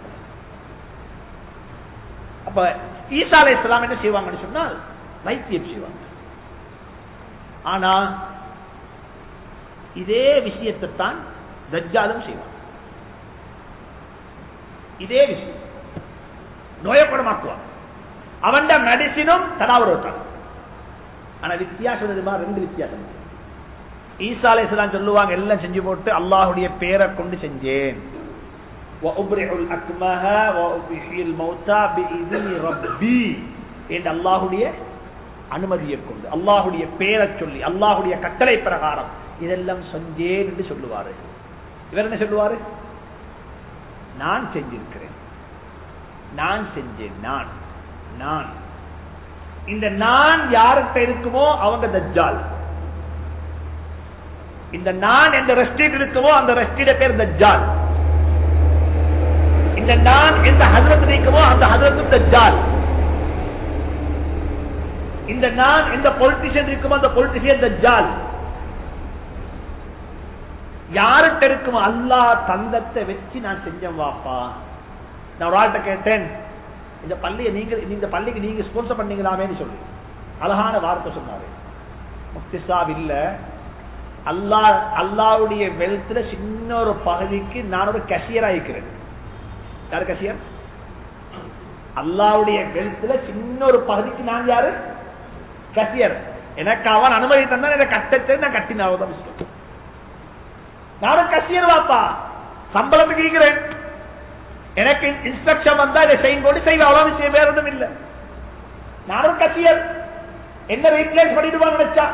அப்ப ஈசா அலை இஸ்லாம் என்ன செய்வாங்கன்னு சொன்னால் வைத்தியம் செய்வாங்க ஆனா இதே விஷயத்தை தான் தஜ்ஜாலும் செய்வாங்க இதே விஷயம் நோயை குணமாக்குவான் அவன் மெடிசினும் தடாவரம் ஆனா வித்தியாசம் தெரியுமா ரெண்டு வித்தியாசம் இருக்கு. ஈசா அலைஹிஸ்ஸலாம் சொல்லுவாங்க எல்லாம் செஞ்சு போட்டு அல்லாஹ்வுடைய பேரை கொண்டு செஞ்சேன் وَأُبْرِعُ الْأَكْمَهَ وَأُحْيِي الْمَوْتَى بِإِذْنِ رَبِّي என்று அல்லாஹ்வுடைய அனுமதியை கொண்டு அல்லாஹ்வுடைய பேரை சொல்லி அல்லாஹ்வுடைய கட்டளை பிரகாரம் இதெல்லாம் செஞ்சேன் என்று சொல்லுவாரு இவர் என்ன சொல்லுவாரு நான் செஞ்சிருக்கிறேன் நான் செஞ்சேன் நான் நான் இந்த நான் யார்கிட்ட இருக்குமோ அவங்க தஜ்ஜால் இந்த நான் எந்த ரெஸ்டீட் இருக்குமோ அந்த ரெஸ்டீட பேர் தஜ்ஜால் இந்த நான் எந்த ஹசரத் இருக்குமோ அந்த ஹசரத்து தஜ்ஜால் இந்த நான் எந்த பொலிட்டிஷியன் இருக்குமோ அந்த பொலிட்டிஷியன் தஜ்ஜால் யார்கிட்ட இருக்குமோ அல்லா தந்தத்தை வச்சு நான் செஞ்சேன் வாப்பா நான் ஒரு ஆள்கிட்ட கேட்டேன் இந்த பள்ளியை நீங்க இந்த பள்ளிக்கு நீங்க ஸ்பான்சர் பண்ணீங்களாமேன்னு சொல்லி அழகான வார்த்தை சொன்னாரு முக்திசாப் இல்ல அல்லா அல்லாவுடைய வெல்த்ல சின்ன ஒரு பகுதிக்கு நான் ஒரு கசியர் ஆயிக்கிறேன் யாரு கசியர் அல்லாவுடைய வெல்த்ல சின்ன ஒரு பகுதிக்கு நான் யாரு கசியர் எனக்கு அவன் அனுமதி தந்தான் எனக்கு கட்டத்தை நான் கட்டினாவதான் விஷயம் நானும் கசியர் வாப்பா சம்பளத்துக்கு இருக்கிறேன் எனக்கு இன்ஸ்ட்ரக்ஷன் வந்தா இதை செய்யும் போது செய்வ அவ்வளவு விஷயம் வேற ஒன்றும் இல்லை நானும் கசியர் என்ன ரீப்ளேஸ் பண்ணிடுவான்னு நினைச்சா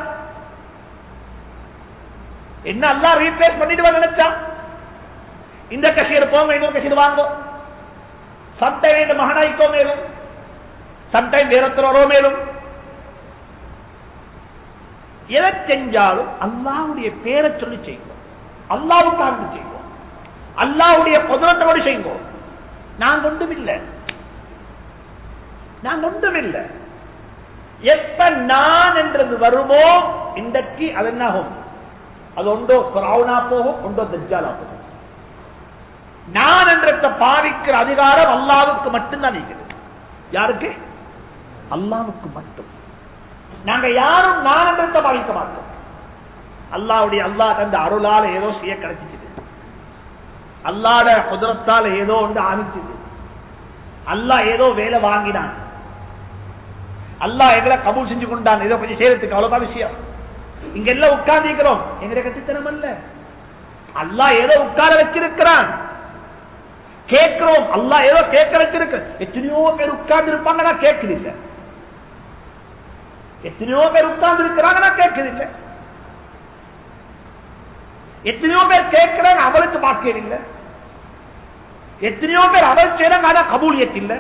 என்ன எல்லாம் ரீப்ளேஸ் பண்ணிடுவான்னு நினைச்சா இந்த கசியர் போங்க இன்னொரு கசியர் வாங்க சம்டைம் இந்த மகனாய்க்கோ மேலும் சம்டைம் வேறொருத்தரோ மேலும் எதை செஞ்சாலும் அல்லாவுடைய பேரை சொல்லி செய்வோம் அல்லாவுக்காக செய்வோம் அல்லாவுடைய குதிரத்தோடு செய்வோம் நான் ஒன்றும் இல்லை நான் ஒன்றும் இல்லை எப்ப நான் என்றது வருமோ இன்றைக்கு அது என்னாகும் அது ஒன்றோ கிரௌனா போகும் ஒன்றோ தஜ்ஜாலா போகும் நான் என்ற பாவிக்கிற அதிகாரம் அல்லாவுக்கு மட்டும்தான் இருக்கிறது யாருக்கு அல்லாவுக்கு மட்டும் நாங்க யாரும் நான் என்ற பாவிக்க மாட்டோம் அல்லாவுடைய அல்லா தந்த அருளால ஏதோ செய்ய கிடைச்சிச்சு அல்லாட குதிரத்தால் ஏதோ ஒன்று ஆரம்பிச்சது அல்லா ஏதோ வேலை வாங்கினான் அல்லா எங்களை கபூல் செஞ்சு கொண்டான் ஏதோ கொஞ்சம் செய்யறதுக்கு அவ்வளவுதான் விஷயம் இங்க எல்லாம் உட்கார்ந்திருக்கிறோம் எங்களை கட்டித்தனம் அல்ல அல்லா ஏதோ உட்கார வச்சிருக்கிறான் கேட்கிறோம் அல்லா ஏதோ கேட்க வச்சிருக்க எத்தனையோ பேர் உட்கார்ந்து இருப்பாங்க நான் கேட்குதில்லை எத்தனையோ பேர் உட்கார்ந்து இருக்கிறாங்க நான் கேட்குதில்லை எத்தனையோ பேர் கேட்கிறாங்க அவளுக்கு பாக்கியம் இல்லை எத்தனையோ பேர் அவள் செய்யறாங்க ஆனா கபூலியத் இல்லை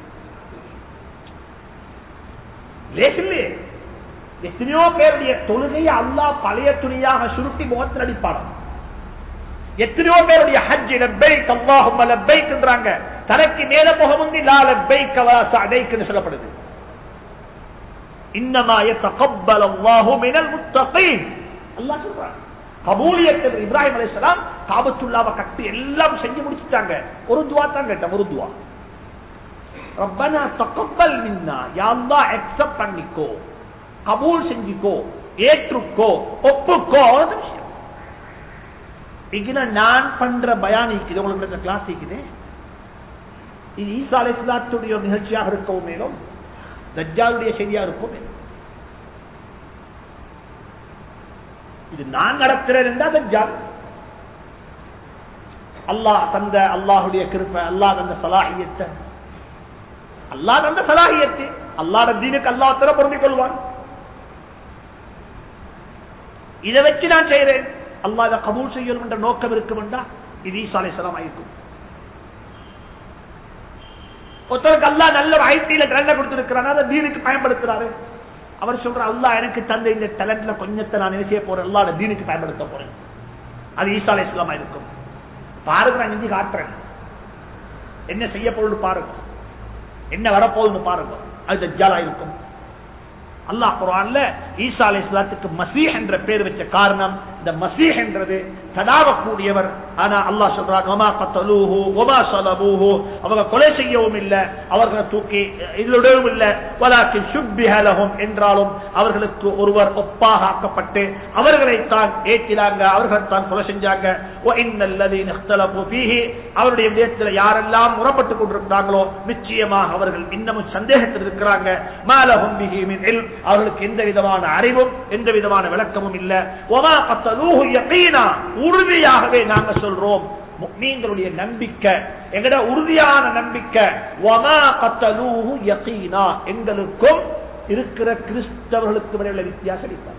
லேசில்லையே எத்தனையோ பேருடைய தொழுகையை அல்லா பழைய துணியாக சுருட்டி முகத்தில் அடிப்பாடம் எத்தனையோ பேருடைய ஹஜ் லப்பைக் அல்லாஹும் லப்பைக்ன்றாங்க தனக்கு மேல முகமுந்தி லா லப்பைக் வலா சஅதைக்னு சொல்லப்படுது இன்னமா يتقبل الله من المتقين அல்லாஹ் சொல்றான் கபூலியத்தில் இப்ராஹிம் அலைஹிஸ்ஸலாம் காபத்துல்லாவை கட்டி எல்லாம் செஞ்சு முடிச்சிட்டாங்க ஒரு துவா தான் கேட்டேன் ஒரு துவா ரப்பனா தகப்பல் மின்னா யா அல்லாஹ் அக்செப்ட் பண்ணிக்கோ கபூல் செஞ்சுக்கோ ஏற்றுக்கோ ஒப்புக்கோ அவ்வளவு விஷயம் இங்க நான் பண்ற பயான் இருக்குது உங்களுக்கு கிளாஸ் இருக்குது இது ஈசா அலை இஸ்லாத்துடைய நிகழ்ச்சியாக இருக்கவும் மேலும் தஜ்ஜாலுடைய செய்தியா இருக்கும் மேலும் இது நான் நடத்துறேன் என்றா தஜ்ஜால் அல்லாஹ் தந்த அல்லாஹுடைய கிருப்பை அல்லாஹ் தந்த சலாஹியத்தை அல்லாஹ் தந்த சலாஹியத்தை அல்லாஹ் தீனுக்கு அல்லாஹ் தர பொருந்திக் கொள்வான் இதை வச்சு நான் செய்யறேன் அல்லாஹ் இதை கபூல் செய்யணும் என்ற நோக்கம் இருக்கும் என்றா இது ஈசா அலைஹிஸ்ஸலாம் ஆயிருக்கும் ஒருத்தருக்கு அல்லா நல்ல ஒரு ஐடியில டேலண்ட் கொடுத்திருக்கிறான் அதை தீனுக்கு பயன்படுத்துறாரு அவர் சொல்ற அல்லா எனக்கு தந்த இந்த டேலண்ட்ல கொஞ்சத்தை நான் என்ன செய்ய போறேன் அல்லாட தீனுக்கு பயன்படுத்த போறேன் அது ஈசா அலைஹிஸ்ஸலாமா இருக்கும் பாருங்க நான் செஞ்சு காட்டுறேன் என்ன செய்ய போறது பாருங்க என்ன வரப்போகுதுன்னு பாருங்க அது தஜ்ஜாலா இருக்கும் அல்லாஹ் குரான்ல ஈசா அலை இஸ்லாத்துக்கு மசீஹ் என்ற பேர் வச்ச காரணம் இந்த மசீஹ் என்றது தடாவக்கூடியவர் ஆனா அல்லாஹ் சொல்றான் ஒமா கத்தலூஹு ஒமா சலபூஹு அவங்க கொலை செய்யவும் இல்லை அவர்களை தூக்கி இதனுடையவும் இல்லை வலாக்கி சுப்பிஹலகும் என்றாலும் அவர்களுக்கு ஒருவர் ஒப்பாக ஆக்கப்பட்டு அவர்களை தான் ஏற்றினாங்க அவர்கள் தான் கொலை செஞ்சாங்க அவருடைய விடயத்தில் யாரெல்லாம் முறப்பட்டுக் கொண்டிருக்கிறாங்களோ நிச்சயமாக அவர்கள் இன்னமும் சந்தேகத்தில் இருக்கிறாங்க மாலகும் அவர்களுக்கு எந்த விதமான அறிவும் எந்த விதமான விளக்கமும் இல்லை ஒமா கத்தலூஹு யகீனா உறுதியாகவே நாங்க சொல்றோம் நீங்களுடைய நம்பிக்கை எங்கட உறுதியான நம்பிக்கை ஒமா கத்தலூஹு யகீனா எங்களுக்கும் இருக்கிற கிறிஸ்தவர்களுக்கு உள்ள வித்தியாசம் இல்லை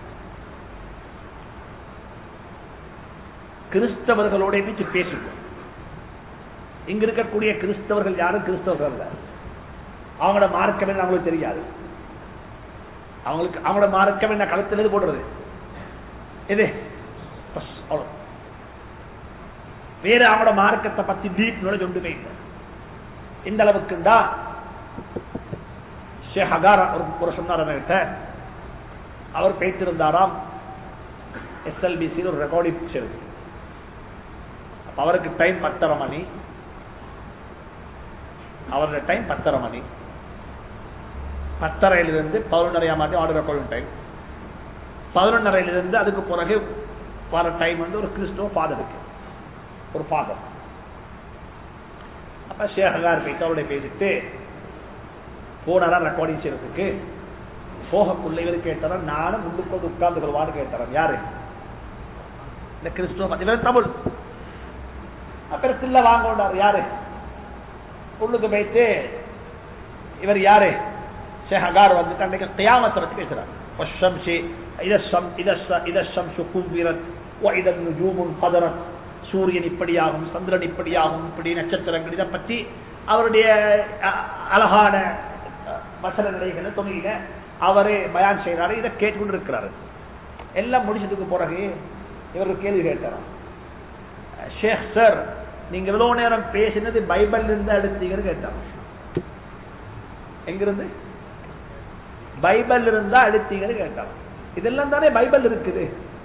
கிறிஸ்தவர்களோட இன்னைக்கு பேசுவோம் இங்க இருக்கக்கூடிய கிறிஸ்தவர்கள் யாரும் கிறிஸ்தவர்கள் அல்ல அவங்களோட மார்க்கமே நம்மளுக்கு தெரியாது அவங்களுக்கு அவங்களோட மார்க்கம் என்ன கழுத்துல இருந்து போடுறது இது பஸ், அவ்வளவு. வேற அவங்களோட மார்க்கத்தை பத்தி டீப் நாலேஜ் ஒன்றுமே இல்லை இந்த அளவுக்குண்டா ஷேக் அகார் ஒரு ஒரு சொன்னார் என்கிட்ட அவர் பேசியிருந்தாராம் எஸ்எல்பிசி ஒரு ரெக்கார்டிங் பிக்சர் அப்ப அவருக்கு டைம் பத்தரை மணி அவரோட டைம் பத்தரை மணி பத்தரையிலிருந்து பதினொன்றரை மாதிரி ஆர்டர் ரெக்கார்டிங் டைம் பதினொன்றரையிலிருந்து அதுக்கு பிறகு வர டைம் வந்து ஒரு கிறிஸ்துவ ஃபாதருக்கு ஒரு ஃபாதர் அப்ப ஷேககார் போயிட்டு அவருடைய பேசிட்டு போனாரா ரெக்கார்டிங் செய்யறதுக்கு போகக்குள்ள இவர் கேட்டாரா நானும் முன்னுக்கு வந்து உட்கார்ந்து கொள்வான்னு கேட்டாராம் யாரு இந்த கிறிஸ்துவ பத்தி இவர் தமிழ் அப்புறம் சில்ல வாங்க யாரு உள்ளுக்கு போயிட்டு இவர் யாரு ஷேஹகார் வந்துட்டு அன்னைக்கு கியாமத்தை பத்தி பேசுறார் والشمس إذا الشمس إذا الش- إذا الشمس كبرت وإذا النجوم انقدرت சூரியன் இப்படியாகும் சந்திரன் இப்படியாகும் இப்படி நட்சத்திரங்கள் இதை பற்றி அவருடைய அ- அழகான அ, வசன நிலைகளை தொகையில அவரே பயான் செய்யறாரு இதை கேட்டுக்கொண்டு இருக்கிறாரு எல்லாம் முடிச்சதுக்கு பிறகு இவர் ஒரு கேள்வி கேட்டாராம் ஷேக் சார் நீங்க இவ்வளவு நேரம் பேசினது பைபிள் இருந்து எடுத்தீங்கன்னு கேட்டாங்க எங்கிருந்து பைபிள் இருந்தா எடுத்தீங்கன்னு கேட்டாங்க இதெல்லாம் தானே பைபிள் இருக்குது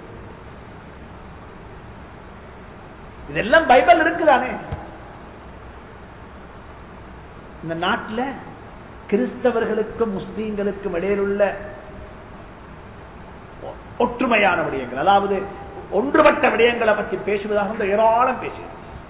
இதெல்லாம் பைபிள் இருக்குதானே இந்த நாட்டில் கிறிஸ்தவர்களுக்கும் முஸ்லீம்களுக்கும் இடையிலுள்ள ஒ- ஒற்றுமையான விடயங்கள் அதாவது ஒன்றுபட்ட விடயங்களை பற்றி பேசுவதாக இந்த ஏராளம் பேசி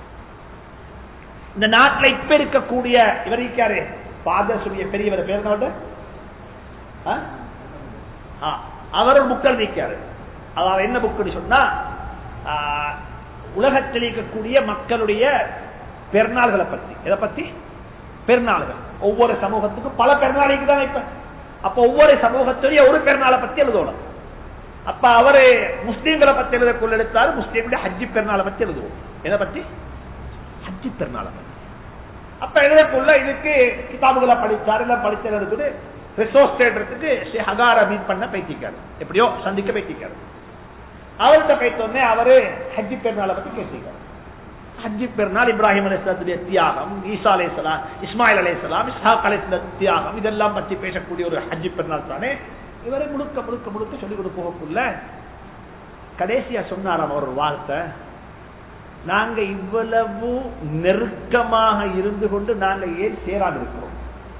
இந்த நாட்டில் இப்ப இருக்கக்கூடிய இவர் இருக்காரு ஃபாதர் சொல்லிய பெரியவர் பேர் என்ன அவர்ட? ஆ? ஆ, அவர் ஒரு புக் எழுதிக்காரு அதாவது என்ன புக்குன்னு சொன்னா ஆ, உலகத்தில் இருக்கக்கூடிய மக்களுடைய பெருநாள்களை பத்தி எதை பத்தி பெருநாள்கள் ஒவ்வொரு சமூகத்துக்கும் பல பெருநாள் இருக்குதானே இப்ப அப்ப ஒவ்வொரு சமூகத்துடைய ஒரு பெருநாளை பத்தி எழுதணும் அப்ப அவரு முஸ்லீம்களை பத்தி எழுதக்குள்ள எடுத்தாரு முஸ்லீம்களுடைய ஹஜ்ஜி பெருநாளை பத்தி எழுதுவோம் எதை பத்தி ஹஜ்ஜி பெருநாளை பத்தி அப்ப எழுதக்குள்ள இதுக்கு கிதாபுகளை படிச்சாரு இல்ல படிச்சது இருக்குது ரிசோர்ஸ் தேடுறதுக்கு ஷேக் ஹகார மீட் பண்ண பைத்திக்காரு எப்படியோ சந்திக்க பைத்திக்காரு அவர்கிட்ட போயிட்டோடனே அவரு ஹஜ்ஜி பெருநாளை பத்தி பேசிக்காரு ஹஜ்ஜி பெருநாள் இப்ராஹிம் அலிஸ்லாத்துடைய தியாகம் ஈசா அலைசலாம் இஸ்மாயில் அலைசலாம் இஸ்ஹாக் அலைஸ்ல தியாகம் இதெல்லாம் பத்தி பேசக்கூடிய ஒரு ஹஜ்ஜி பெருநாள் தானே இவரை முழுக்க முழுக்க முழுக்க சொல்லிக் கொடுப்போக்குள்ள கடைசியா சொன்னாராம் அவர் ஒரு வார்த்தை நாங்க இவ்வளவு நெருக்கமாக இருந்து கொண்டு நாங்க ஏன் சேராம இருக்கிறோம்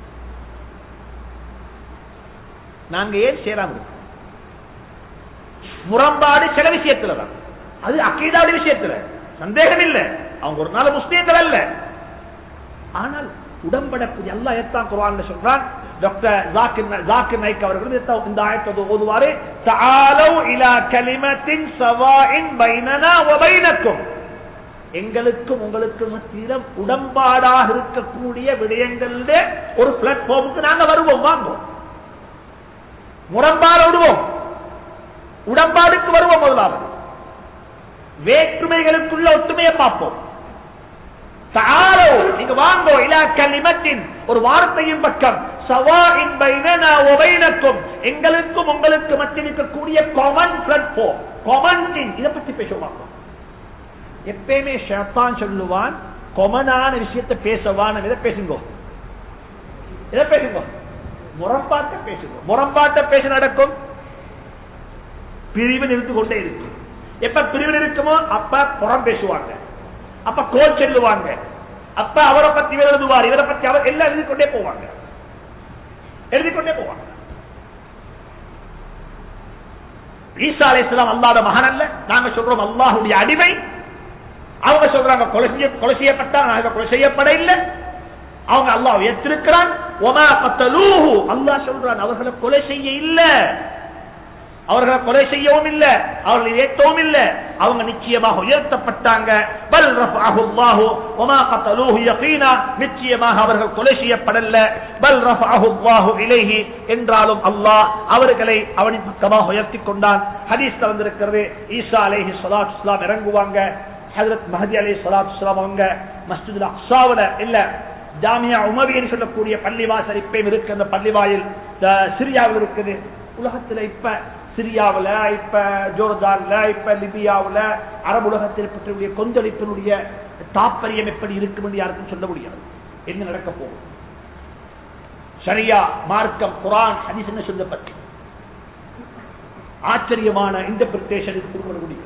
நாங்க ஏன் சேராம இருக்கிறோம் முரண்பாடு சில விஷயத்துல தான் அது அக்கீதாவுடைய விஷயத்துல சந்தேகம் இல்லை அவங்க ஒரு நாள் முஸ்லீம்கள் அல்ல ஆனால் உடம்படக்கூடிய அல்லா எத்தான் குரான் சொல்றான் டாக்டர் ஜாக்கிர் ந- ஜாக்கிர் நாய்க் அவர்கள் இத்த- இந்த ஆயத்தை ஓதுவாரு தஆலவ் இலா கலிமத்தின் சவாஇன் பைனனா வ பைனக்கும் எங்களுக்கும் உங்களுக்கு மத்தியில உடன்பாடாக இருக்கக்கூடிய விடயங்கள்ல ஒரு பிளாட்ஃபார்முக்கு நாங்க வருவோம் வாங்குவோம் முரண்பாடு விடுவோம் உடன்பாடுக்கு வருவோம் முதலாவது வேற்றுமைகளுக்குள்ள ஒற்றுமையை பார்ப்போம் தாரோ நீங்க வாங்கோ இலா கலிமத்தின் ஒரு வார்த்தையின் பக்கம் சவாஇன் பைனனா வ பைனக்கும் எங்களுக்கும் உங்களுக்கு மத்தியில் இருக்கக்கூடிய காமன் பிளாட்ஃபார்ம் காமன் திங் இதை பத்தி பேசுவாங்க எப்பயுமே ஷேத்தான் சொல்லுவான் கொமனான விஷயத்தை பேசவான் இதை பேசுங்க இதை பேசுங்க முரம்பாட்ட பேசுங்க முரம்பாட்ட பேச நடக்கும் பிரிவு இருந்து கொண்டே இருக்கும் எப்ப பிரிவில் இருக்குமோ அப்ப புறம் பேசுவாங்க அப்ப கோல் செல்லுவாங்க அப்ப அவரை பத்தி இவர் எழுதுவார் இவரை பத்தி அவர் எல்லாம் எழுதி கொண்டே போவாங்க எழுதி கொண்டே போவாங்க ஈசா அலைஹிஸ்ஸலாம் அல்லாத மகன் அல்ல நாங்க சொல்றோம் அல்லாஹ்வுடைய அடிமை அவங்க சொல்றாங்க கொலை செய்ய கொலை செய்யப்பட்டா நாங்க கொலை செய்யப்பட இல்லை அவங்க அல்லாஹ் உயர்த்திருக்கிறான் ஒமா கத்தலூஹு அல்லாஹ் சொல்றான் அவர்களை கொலை செய்ய இல்ல அவர்களை கொலை செய்யவும் இல்ல அவர்களை ஏற்றவும் இல்ல அவங்க நிச்சயமாக உயர்த்தப்பட்டாங்க பல் ரஃபஅஹு அல்லாஹு வமா கத்தலூஹு யகீனா நிச்சயமாக அவர்கள் கொலை செய்யப்படல பல் ரஃபஅஹு அல்லாஹு இலைஹி என்றாலும் அல்லாஹ் அவர்களை அவனின் பக்கமாக உயர்த்தி கொண்டான் ஹதீஸ் வந்திருக்கிறது ஈசா அலைஹி ஸலாத்து வஸலாம் இறங்குவாங்க ஹஜரத் மஹதி அலைஹி ஸலாத்து வஸலாம் அவங்க மஸ்ஜிதுல் அக்ஸாவுல இல்ல ஜாமியா உமவின்னு சொல்லக்கூடிய பள்ளிவாசல் இப்பயும் இருக்கு அந்த பள்ளிவாயில் த- சிரியாவில் இருக்குது உலகத்துல இப்ப சிரியாவுல இப்ப ஜோர்தான்ல இப்ப லிபியாவுல அரபு உலகத்தில் பற்றிய கொந்தளிப்பினுடைய தாற்பயம் எப்படி இருக்கும் என்று யாருக்கும் சொல்ல முடியாது என்ன நடக்க போகும் சரியா மார்க்கம் குரான் ஹதீஸ் என்ன சொல்ல பற்றி ஆச்சரியமான இன்டர்பிரிட்டேஷன் கொடுக்க முடியும்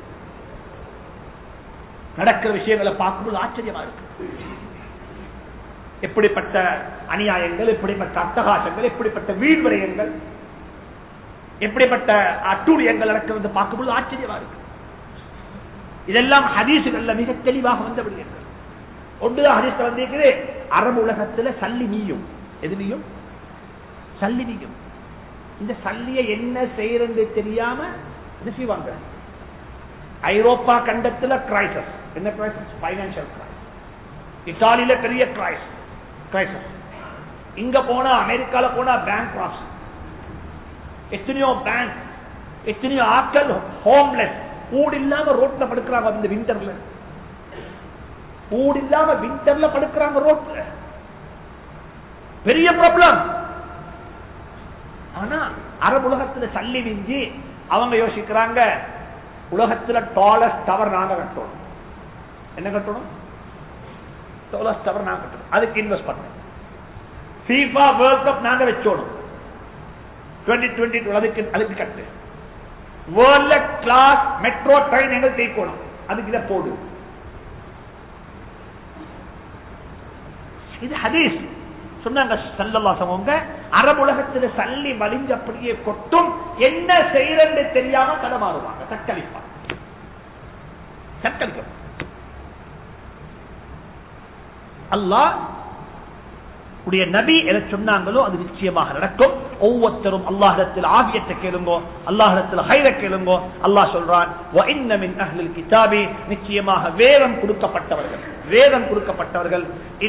நடக்கிற விஷயங்களை பார்க்கும்போது ஆச்சரியமா இருக்கு எப்படிப்பட்ட அநியாயங்கள் எப்படிப்பட்ட அட்டகாசங்கள் எப்படிப்பட்ட வீழ்வரையங்கள் எப்படிப்பட்ட அட்டூழியங்கள் நடக்கிறது பார்க்கும்போது ஆச்சரியமா இருக்கு இதெல்லாம் ஹதீசுகள்ல மிக தெளிவாக வந்த விடயங்கள் ஒன்றுதான் ஹதீஸ் வந்திருக்குது அரபு உலகத்துல சல்லி நீயும் எது நீயும் சல்லி நீயும் இந்த சல்லியை என்ன செய்யறது தெரியாம என்ன செய்வாங்க ஐரோப்பா கண்டத்துல கிரைசஸ் என்ன கிரைசஸ் பைனான்சியல் கிரைசஸ் இத்தாலியில பெரிய கிரைஸ் கிரைசஸ் இங்க போனா அமெரிக்கால போனா பேங்க் கிராஸ் எத்தனையோ பேங்க் எத்தனையோ ஆட்கள் ஹோம்லெஸ் ஊடு இல்லாம ரோட்ல படுக்கிறாங்க இந்த விண்டர்ல ஊடு இல்லாம விண்டர்ல படுக்கிறாங்க ரோட்ல பெரிய ப்ராப்ளம் ஆனா அரபு உலகத்துல சல்லி விஞ்சி அவங்க யோசிக்கிறாங்க உலகத்துல டாலஸ்ட் டவர் நாங்க கட்டணும் என்ன கட்டணும் டாலஸ்ட் டவர் நாங்க கட்டணும் அதுக்கு இன்வெஸ்ட் பண்ணணும் ஃபீஃபா வேர்ல்ட் கப் நாங்க வச்சோணும் டுவெண்ட்டி டுவெண்ட்டி அதுக்கு அதுக்கு கட்டு வேர்ல்ட்ல கிளாஸ் மெட்ரோ ட்ரெயின் எங்க தேய்க்கணும் அதுக்கு இதை போடு இது ஹதீஸ் சொன்னாங்க சல்லல்லாசவங்க அரபுலகத்துல சல்லி வலிஞ்ச அப்படியே கொட்டும் என்ன செய்யறது தெரியாம கடமாறுவாங்க தக்களிப்பாங்க தக்களிக்க அல்லாஹ் உடைய நபி எதை சொன்னாங்களோ அது நிச்சயமாக நடக்கும் ஒவ்வொருத்தரும் அல்லாஹிடத்தில் ஆகியத்தை கேளுங்கோ அல்லாஹிடத்தில் ஹைர கேளுங்கோ அல்லாஹ் சொல்றான் கிதாபி நிச்சயமாக வேதம் கொடுக்கப்பட்டவர்கள் வேதம் கொடுக்கப்பட்டவர்கள்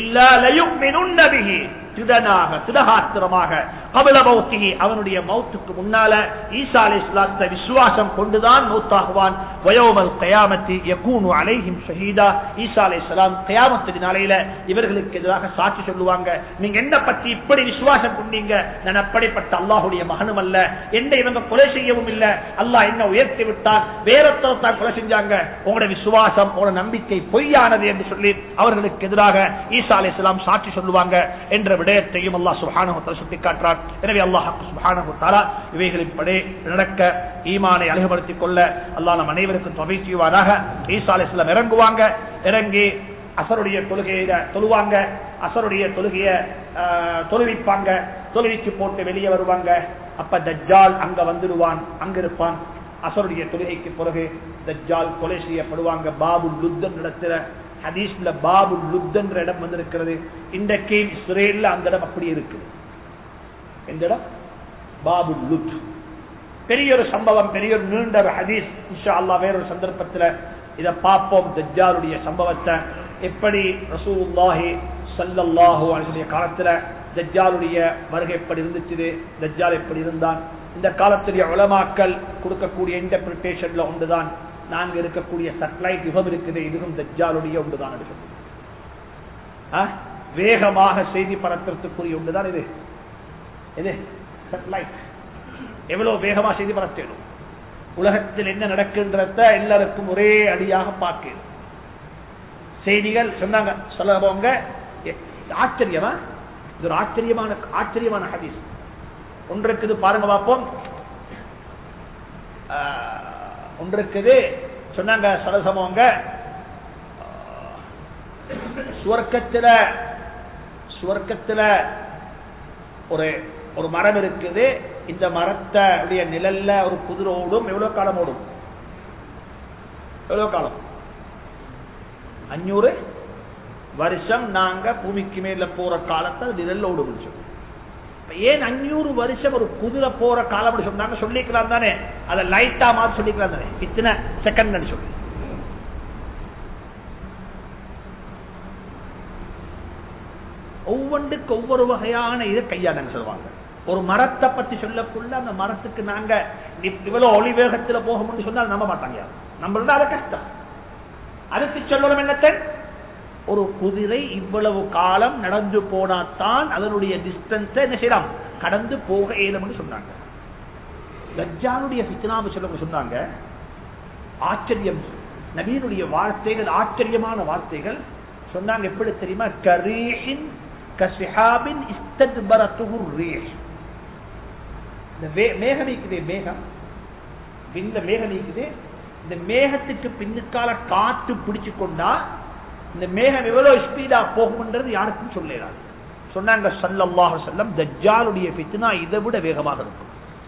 திடனாக திடகாத்திரமாக கபில மௌத்திகி அவனுடைய மௌத்துக்கு முன்னால ஈசா அலி இஸ்லாத்தை விசுவாசம் கொண்டுதான் மௌத்தாகுவான் வயோமல் கயாமத்தி யகூனு அலைஹிம் ஷஹீதா ஈசா அலி இஸ்லாம் கயாமத்துக்கு நாளையில இவர்களுக்கு எதிராக சாட்சி சொல்லுவாங்க நீங்க என்ன பத்தி இப்படி விசுவாசம் கொண்டீங்க நான் அப்படிப்பட்ட அல்லாஹுடைய மகனும் அல்ல என்ன இவங்க கொலை செய்யவும் இல்ல அல்லாஹ் என்ன உயர்த்தி விட்டான் வேறத்தான் கொலை செஞ்சாங்க உங்களோட விசுவாசம் உங்களோட நம்பிக்கை பொய்யானது என்று சொல்லி அவர்களுக்கு எதிராக ஈசா அலி இஸ்லாம் சாட்சி சொல்லுவாங்க என்ற விடயத்தையும் அல்லாஹ் சுஹானு சுட்டி காட்டுறான் எனவே அல்லாஹ் சுஹானு தாரா இவைகளின்படி நடக்க ஈமானை அழகுபடுத்திக் கொள்ள அல்லாஹ் நம் அனைவருக்கும் தொகை செய்வாராக ஈசா அலி இஸ்லாம் இறங்குவாங்க இறங்கி அசருடைய தொழுகையில தொழுவாங்க அசருடைய தொழுகைய தொழுவிப்பாங்க தொழுவிச்சு போட்டு வெளியே வருவாங்க அப்ப தஜ்ஜால் அங்க வந்துடுவான் அங்க இருப்பான் அசருடைய தொழுகைக்கு பிறகு தஜ்ஜால் கொலை செய்யப்படுவாங்க பாபு லுத்தன் இடத்துல ஹதீஸ்ல பாபு லுத்தன்ற இடம் வந்திருக்கிறது இன்றைக்கு இஸ்ரேல்ல அந்த இடம் அப்படி இருக்குது எந்த இடம் பாபு லுத் பெரிய ஒரு சம்பவம் பெரிய ஒரு நீண்ட ஒரு ஹதீஸ் இன்ஷா அல்லா வேறொரு சந்தர்ப்பத்தில் இதை பார்ப்போம் தஜ்ஜாலுடைய சம்பவத்தை எப்படி ரசூலுல்லாஹி சல்லல்லாஹு அலைஹி காலத்துல தஜ்ஜாலுடைய வருகை எப்படி இருந்துச்சு தஜ்ஜால் எப்படி இருந்தான் இந்த காலத்துடைய உலமாக்கள் கொடுக்கக்கூடிய இன்டர்பிரிட்டேஷன்ல ஒன்றுதான் நாங்க இருக்கக்கூடிய சட்டலைட் யுகம் இருக்குது இதுவும் தஜ்ஜாலுடைய ஒன்றுதான் வேகமாக செய்தி பரத்துறதுக்குரிய ஒன்றுதான் இது இது சட்டலைட் எவ்வளவு வேகமா செய்தி பரத்திடும் உலகத்தில் என்ன நடக்கின்றத எல்லாருக்கும் ஒரே அடியாக பார்க்கிறது செய்திகள் சொன்னாங்க சொல்லவங்க ஆச்சரியமா இது ஒரு ஆச்சரியமான ஆச்சரியமான ஹதீஸ் ஒன்று இருக்குது பாருங்க பார்ப்போம் ஒன்று இருக்குது சொன்னாங்க சலசமவங்க சுவர்க்கத்துல சுவர்க்கத்துல ஒரு ஒரு மரம் இருக்குது இந்த மரத்துடைய நிழல்ல ஒரு குதிரை ஓடும் எவ்வளவு காலம் ஓடும் எவ்வளவு காலம் அஞ்சூறு வருஷம் நாங்க பூமிக்கு மேல போற காலத்தை நிழல்ல ஓடும் ஏன் அஞ்சூறு வருஷம் ஒரு குதிரை போற காலம் சொன்னாங்க சொல்லிக்கலாம் தானே அதை லைட்டா மாதிரி சொல்லிக்கலாம் தானே இத்தனை செகண்ட் சொல்லி ஒவ்வொன்றுக்கு ஒவ்வொரு வகையான இதை கையாளங்க சொல்லுவாங்க ஒரு மரத்தை பத்தி சொல்லக்குள்ள அந்த மரத்துக்கு நாங்க இவ்வளவு ஒளி வேகத்துல போகணும்னு சொன்னா நம்ப மாட்டாங்க நம்மளோட அதை கஷ்டம் அதுக்கு சொல்லணும் என்னத்தை ஒரு குதிரை இவ்வளவு காலம் நடந்து போனாத்தான் அதனுடைய டிஸ்டன்ஸ் என்ன செய்யலாம் கடந்து போக இயலும்னு சொன்னாங்க தஜ்ஜாலுடைய ஃபித்னாவை சொல்ல சொன்னாங்க ஆச்சரியம் நபீனுடைய வார்த்தைகள் ஆச்சரியமான வார்த்தைகள் சொன்னாங்க எப்படி தெரியுமா கரீஹின் கசிஹாபின் இஸ்தத்பரத்துஹு ரீஹ் இந்த வே- மேகம் இருக்குதே மேகம் இந்த மேகம் இருக்குது இந்த மேகத்துக்கு பின்னுக்கால காத்து பிடிச்சு கொண்டா இந்த மேகம் எவ்வளவு ஸ்பீடா போகும்ன்றது யாருக்கும் சொல்லலாம் சொன்னாங்க ஸல்லல்லாஹு அலைஹி வஸல்லம் தஜ்ஜாலுடைய ஃபித்னா இதை விட வேகமாக இருக்கும்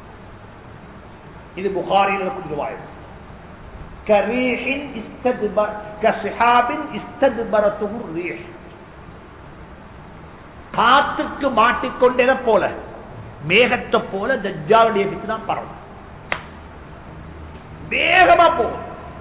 இது புகாரியில் இருக்கும் ரிவாயத் கரீஹின் இஸ்தத்பர் கசிஹாபின் இஸ்தத்பரத்துஹு ரீஹ் காத்துக்கு மாட்டிக்கொண்டதை போல மேகத்தை போல தஜ்ஜாலுடைய ஃபித்னா பரவும் வேகமா போகும்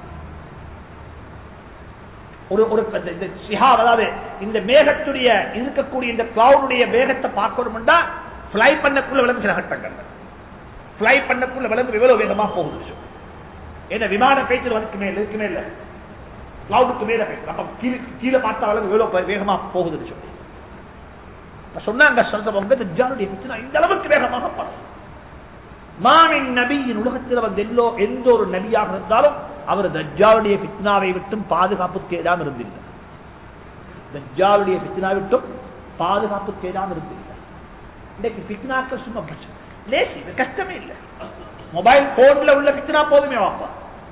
ஒரு ஒரு இந்த- இந்த சிஹாப், அதாவது இந்த மேகத்துடைய இருக்கக்கூடிய இந்த கிளவுடைய வேகத்தை பார்க்கணும்னா பிளை பண்ணக்குள்ள விளம்பு சில கட்டங்கள் பிளை பண்ணக்குள்ள விளம்பு எவ்வளவு வேகமா போகுது ஏன்னா விமான பேச்சு அதுக்கு மேல இருக்கு மேல கிளவுடுக்கு மேல பேச்சு அப்ப கீழே கீழே பார்த்தா விளம்பு எவ்வளவு வேகமா போகுதுன்னு சொல்லி இப்ப சொன்னாங்க சொல்றவங்க தஜ்ஜாலுடைய ஃபித்னா இந்த அளவுக்கு வேகமாக பரவும் மாமின் நபியின் உலகத்தில் வந்து எல்லோ எந்த ஒரு நபியாக இருந்தாலும் அவர் தஜ்ஜாலுடைய ஃபித்னாவை விட்டும் பாதுகாப்பு தேடாம இருந்தில்லை தஜ்ஜாலுடைய ஃபித்னா விட்டும் பாதுகாப்பு தேடாம இருந்தில்லை இன்னைக்கு ஃபித்னாக்கள் சும்மா பிரச்சனை லேசி இது கஷ்டமே இல்லை மொபைல் போன்ல உள்ள ஃபித்னா போதுமே வாப்பா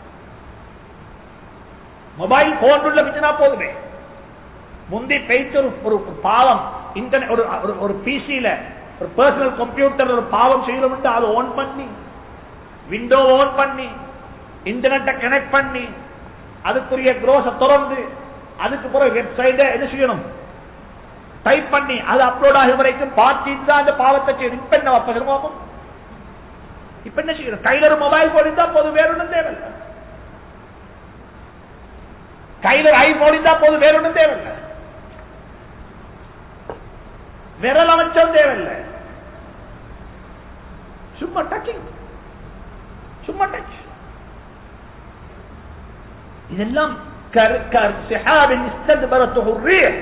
மொபைல் போன் உள்ள ஃபித்னா போதுமே முந்தி பேச்சு ஒரு ஒரு பாவம் இன்டர்நெட் ஒரு ஒரு- ஒரு பிசியில ஒரு பர்சனல் கம்ப்யூட்டர் ஒரு பாவம் செய்யணும் அதை ஓன் பண்ணி விண்டோ ஓன் பண்ணி இன்டர்நெட்டை கனெக்ட் பண்ணி அதுக்குரிய க்ரோஸ திறந்து அதுக்கு பிறகு வெப்சைட்டை என்ன செய்யணும் டைப் பண்ணி அது அப்லோட் ஆகும் வரைக்கும் பார்த்துட்டு தான் அந்த பாவத்தை செய்யணும் இப்ப என்ன அப்ப சிரமம் இப்ப என்ன செய்யணும் கையில ஒரு மொபைல் போன் இருந்தா போதும் வேற ஒன்றும் தேவையில்லை கையில ஒரு ஐபோன் இருந்தா போதும் வேற ஒன்றும் தேவையில்லை விரல் அமைச்சம் தேவையில்லை சும்மா டச்சிங் சும்மா டச் இதெல்லாம் கர்- கர்- சிஹாபின் இஸ்தத்பரத்துஹு الريح.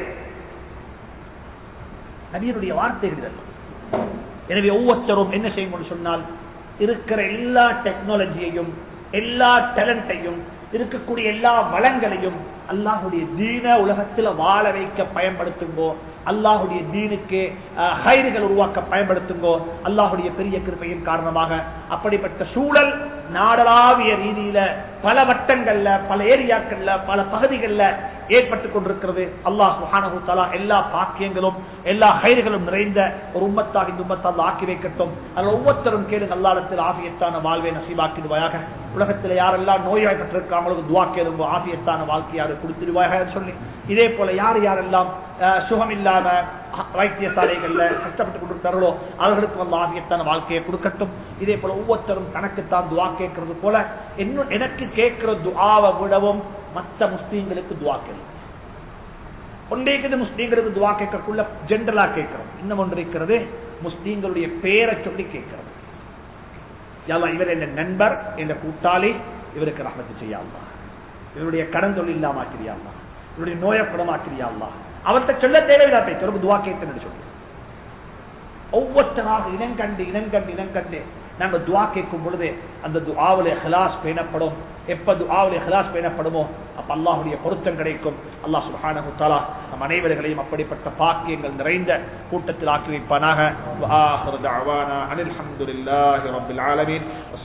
நபியினுடைய வார்த்தைகள் இதெல்லாம் எனவே ஒவ்வொருத்தரும் என்ன செய்யணும்னு சொன்னால் இருக்கிற எல்லா டெக்னாலஜியையும் எல்லா டேலண்டையும் இருக்கக்கூடிய எல்லா வளங்களையும் அல்லாஹுடைய தீன உலகத்தில் வாழ வைக்க பயன்படுத்துங்கோ அல்லாஹுடைய தீனுக்கு அஹ், ஹைறுகள் உருவாக்க பயன்படுத்துங்கோ அல்லாஹுடைய பெரிய கிருபையின் காரணமாக அப்படிப்பட்ட சூழல் நாடளாவிய ரீதியில பல வட்டங்கள்ல பல ஏரியாக்கள்ல பல பகுதிகளில் ஏற்பட்டு கொண்டிருக்கிறது அல்லாஹ் சுஹானஹு தஆலா எல்லா பாக்கியங்களும் எல்லா ஹைர்களும் நிறைந்த ஒரு உம்மத்தாக இந்த உம்மத்தால் ஆக்கி வைக்கட்டும் அதில் ஒவ்வொருத்தரும் கேளுங்க அல்லாடத்தில் ஆபியத்தான வாழ்வை நசீபாக்கிடுவாயாக உலகத்தில் யாரெல்லாம் நோய்வாய்ப்பட்டிருக்காங்களோ துவா கேளுங்க ஆபியத்தான வாழ்க்கையாரு கொடுத்துடுவாயாக சொல்லி இதே போல யார் யாரெல்லாம் அஹ், சுகம் இல்லாம வைத்தியசாலைகள்ல கஷ்டப்பட்டு கொண்டிருக்கிறார்களோ அவர்களுக்கு வந்து ஆகியத்தான வாழ்க்கையை கொடுக்கட்டும் இதே போல ஒவ்வொருத்தரும் தனக்குத்தான் துவா கேட்கறது போல இன்னும் எனக்கு கேட்கிற துஆவை விடவும் மற்ற முஸ்லீம்களுக்கு துவா கேள்வி ஒன்றைக்குது முஸ்லீம்களுக்கு துவா கேட்கக்குள்ள ஜென்ரலா கேட்கிறோம் இன்னும் ஒன்று இருக்கிறது முஸ்லீம்களுடைய பேரை சொல்லி கேட்கிறோம் யாவா இவர் என் நண்பர் என்ற கூட்டாளி இவருக்கு ரஹமத்து செய்யாமா இவருடைய கடன் தொழில் இல்லாம ஆக்கிரியாமா இவருடைய நோயை குணமாக்கிரியாமா அவர்கிட்ட சொல்ல தேவையில்லா பேச்சு ஒரு துவா கேட்கணும்னு சொல்லி ஒவ்வொருத்தராக இனங்கண்டு இனங்கண்டு இனங்கண்டு நாங்க துவா கேட்கும் பொழுது அந்த துஆவுல இஹ்லாஸ் பேணப்படும் எப்ப துஆவுல இஹ்லாஸ் பேணப்படுமோ அப்ப அல்லாஹ்வுடைய பொருத்தம் கிடைக்கும் அல்லாஹ் சுப்ஹானஹு தஆலா நம் அனைவர்களையும் அப்படிப்பட்ட பாக்கியங்கள் நிறைந்த கூட்டத்தில் ஆக்கி வைப்பானாக வ ஆஹிரு தஅவானா அனில் ஹம்துலில்லாஹி ரப்பில் ஆலமீன்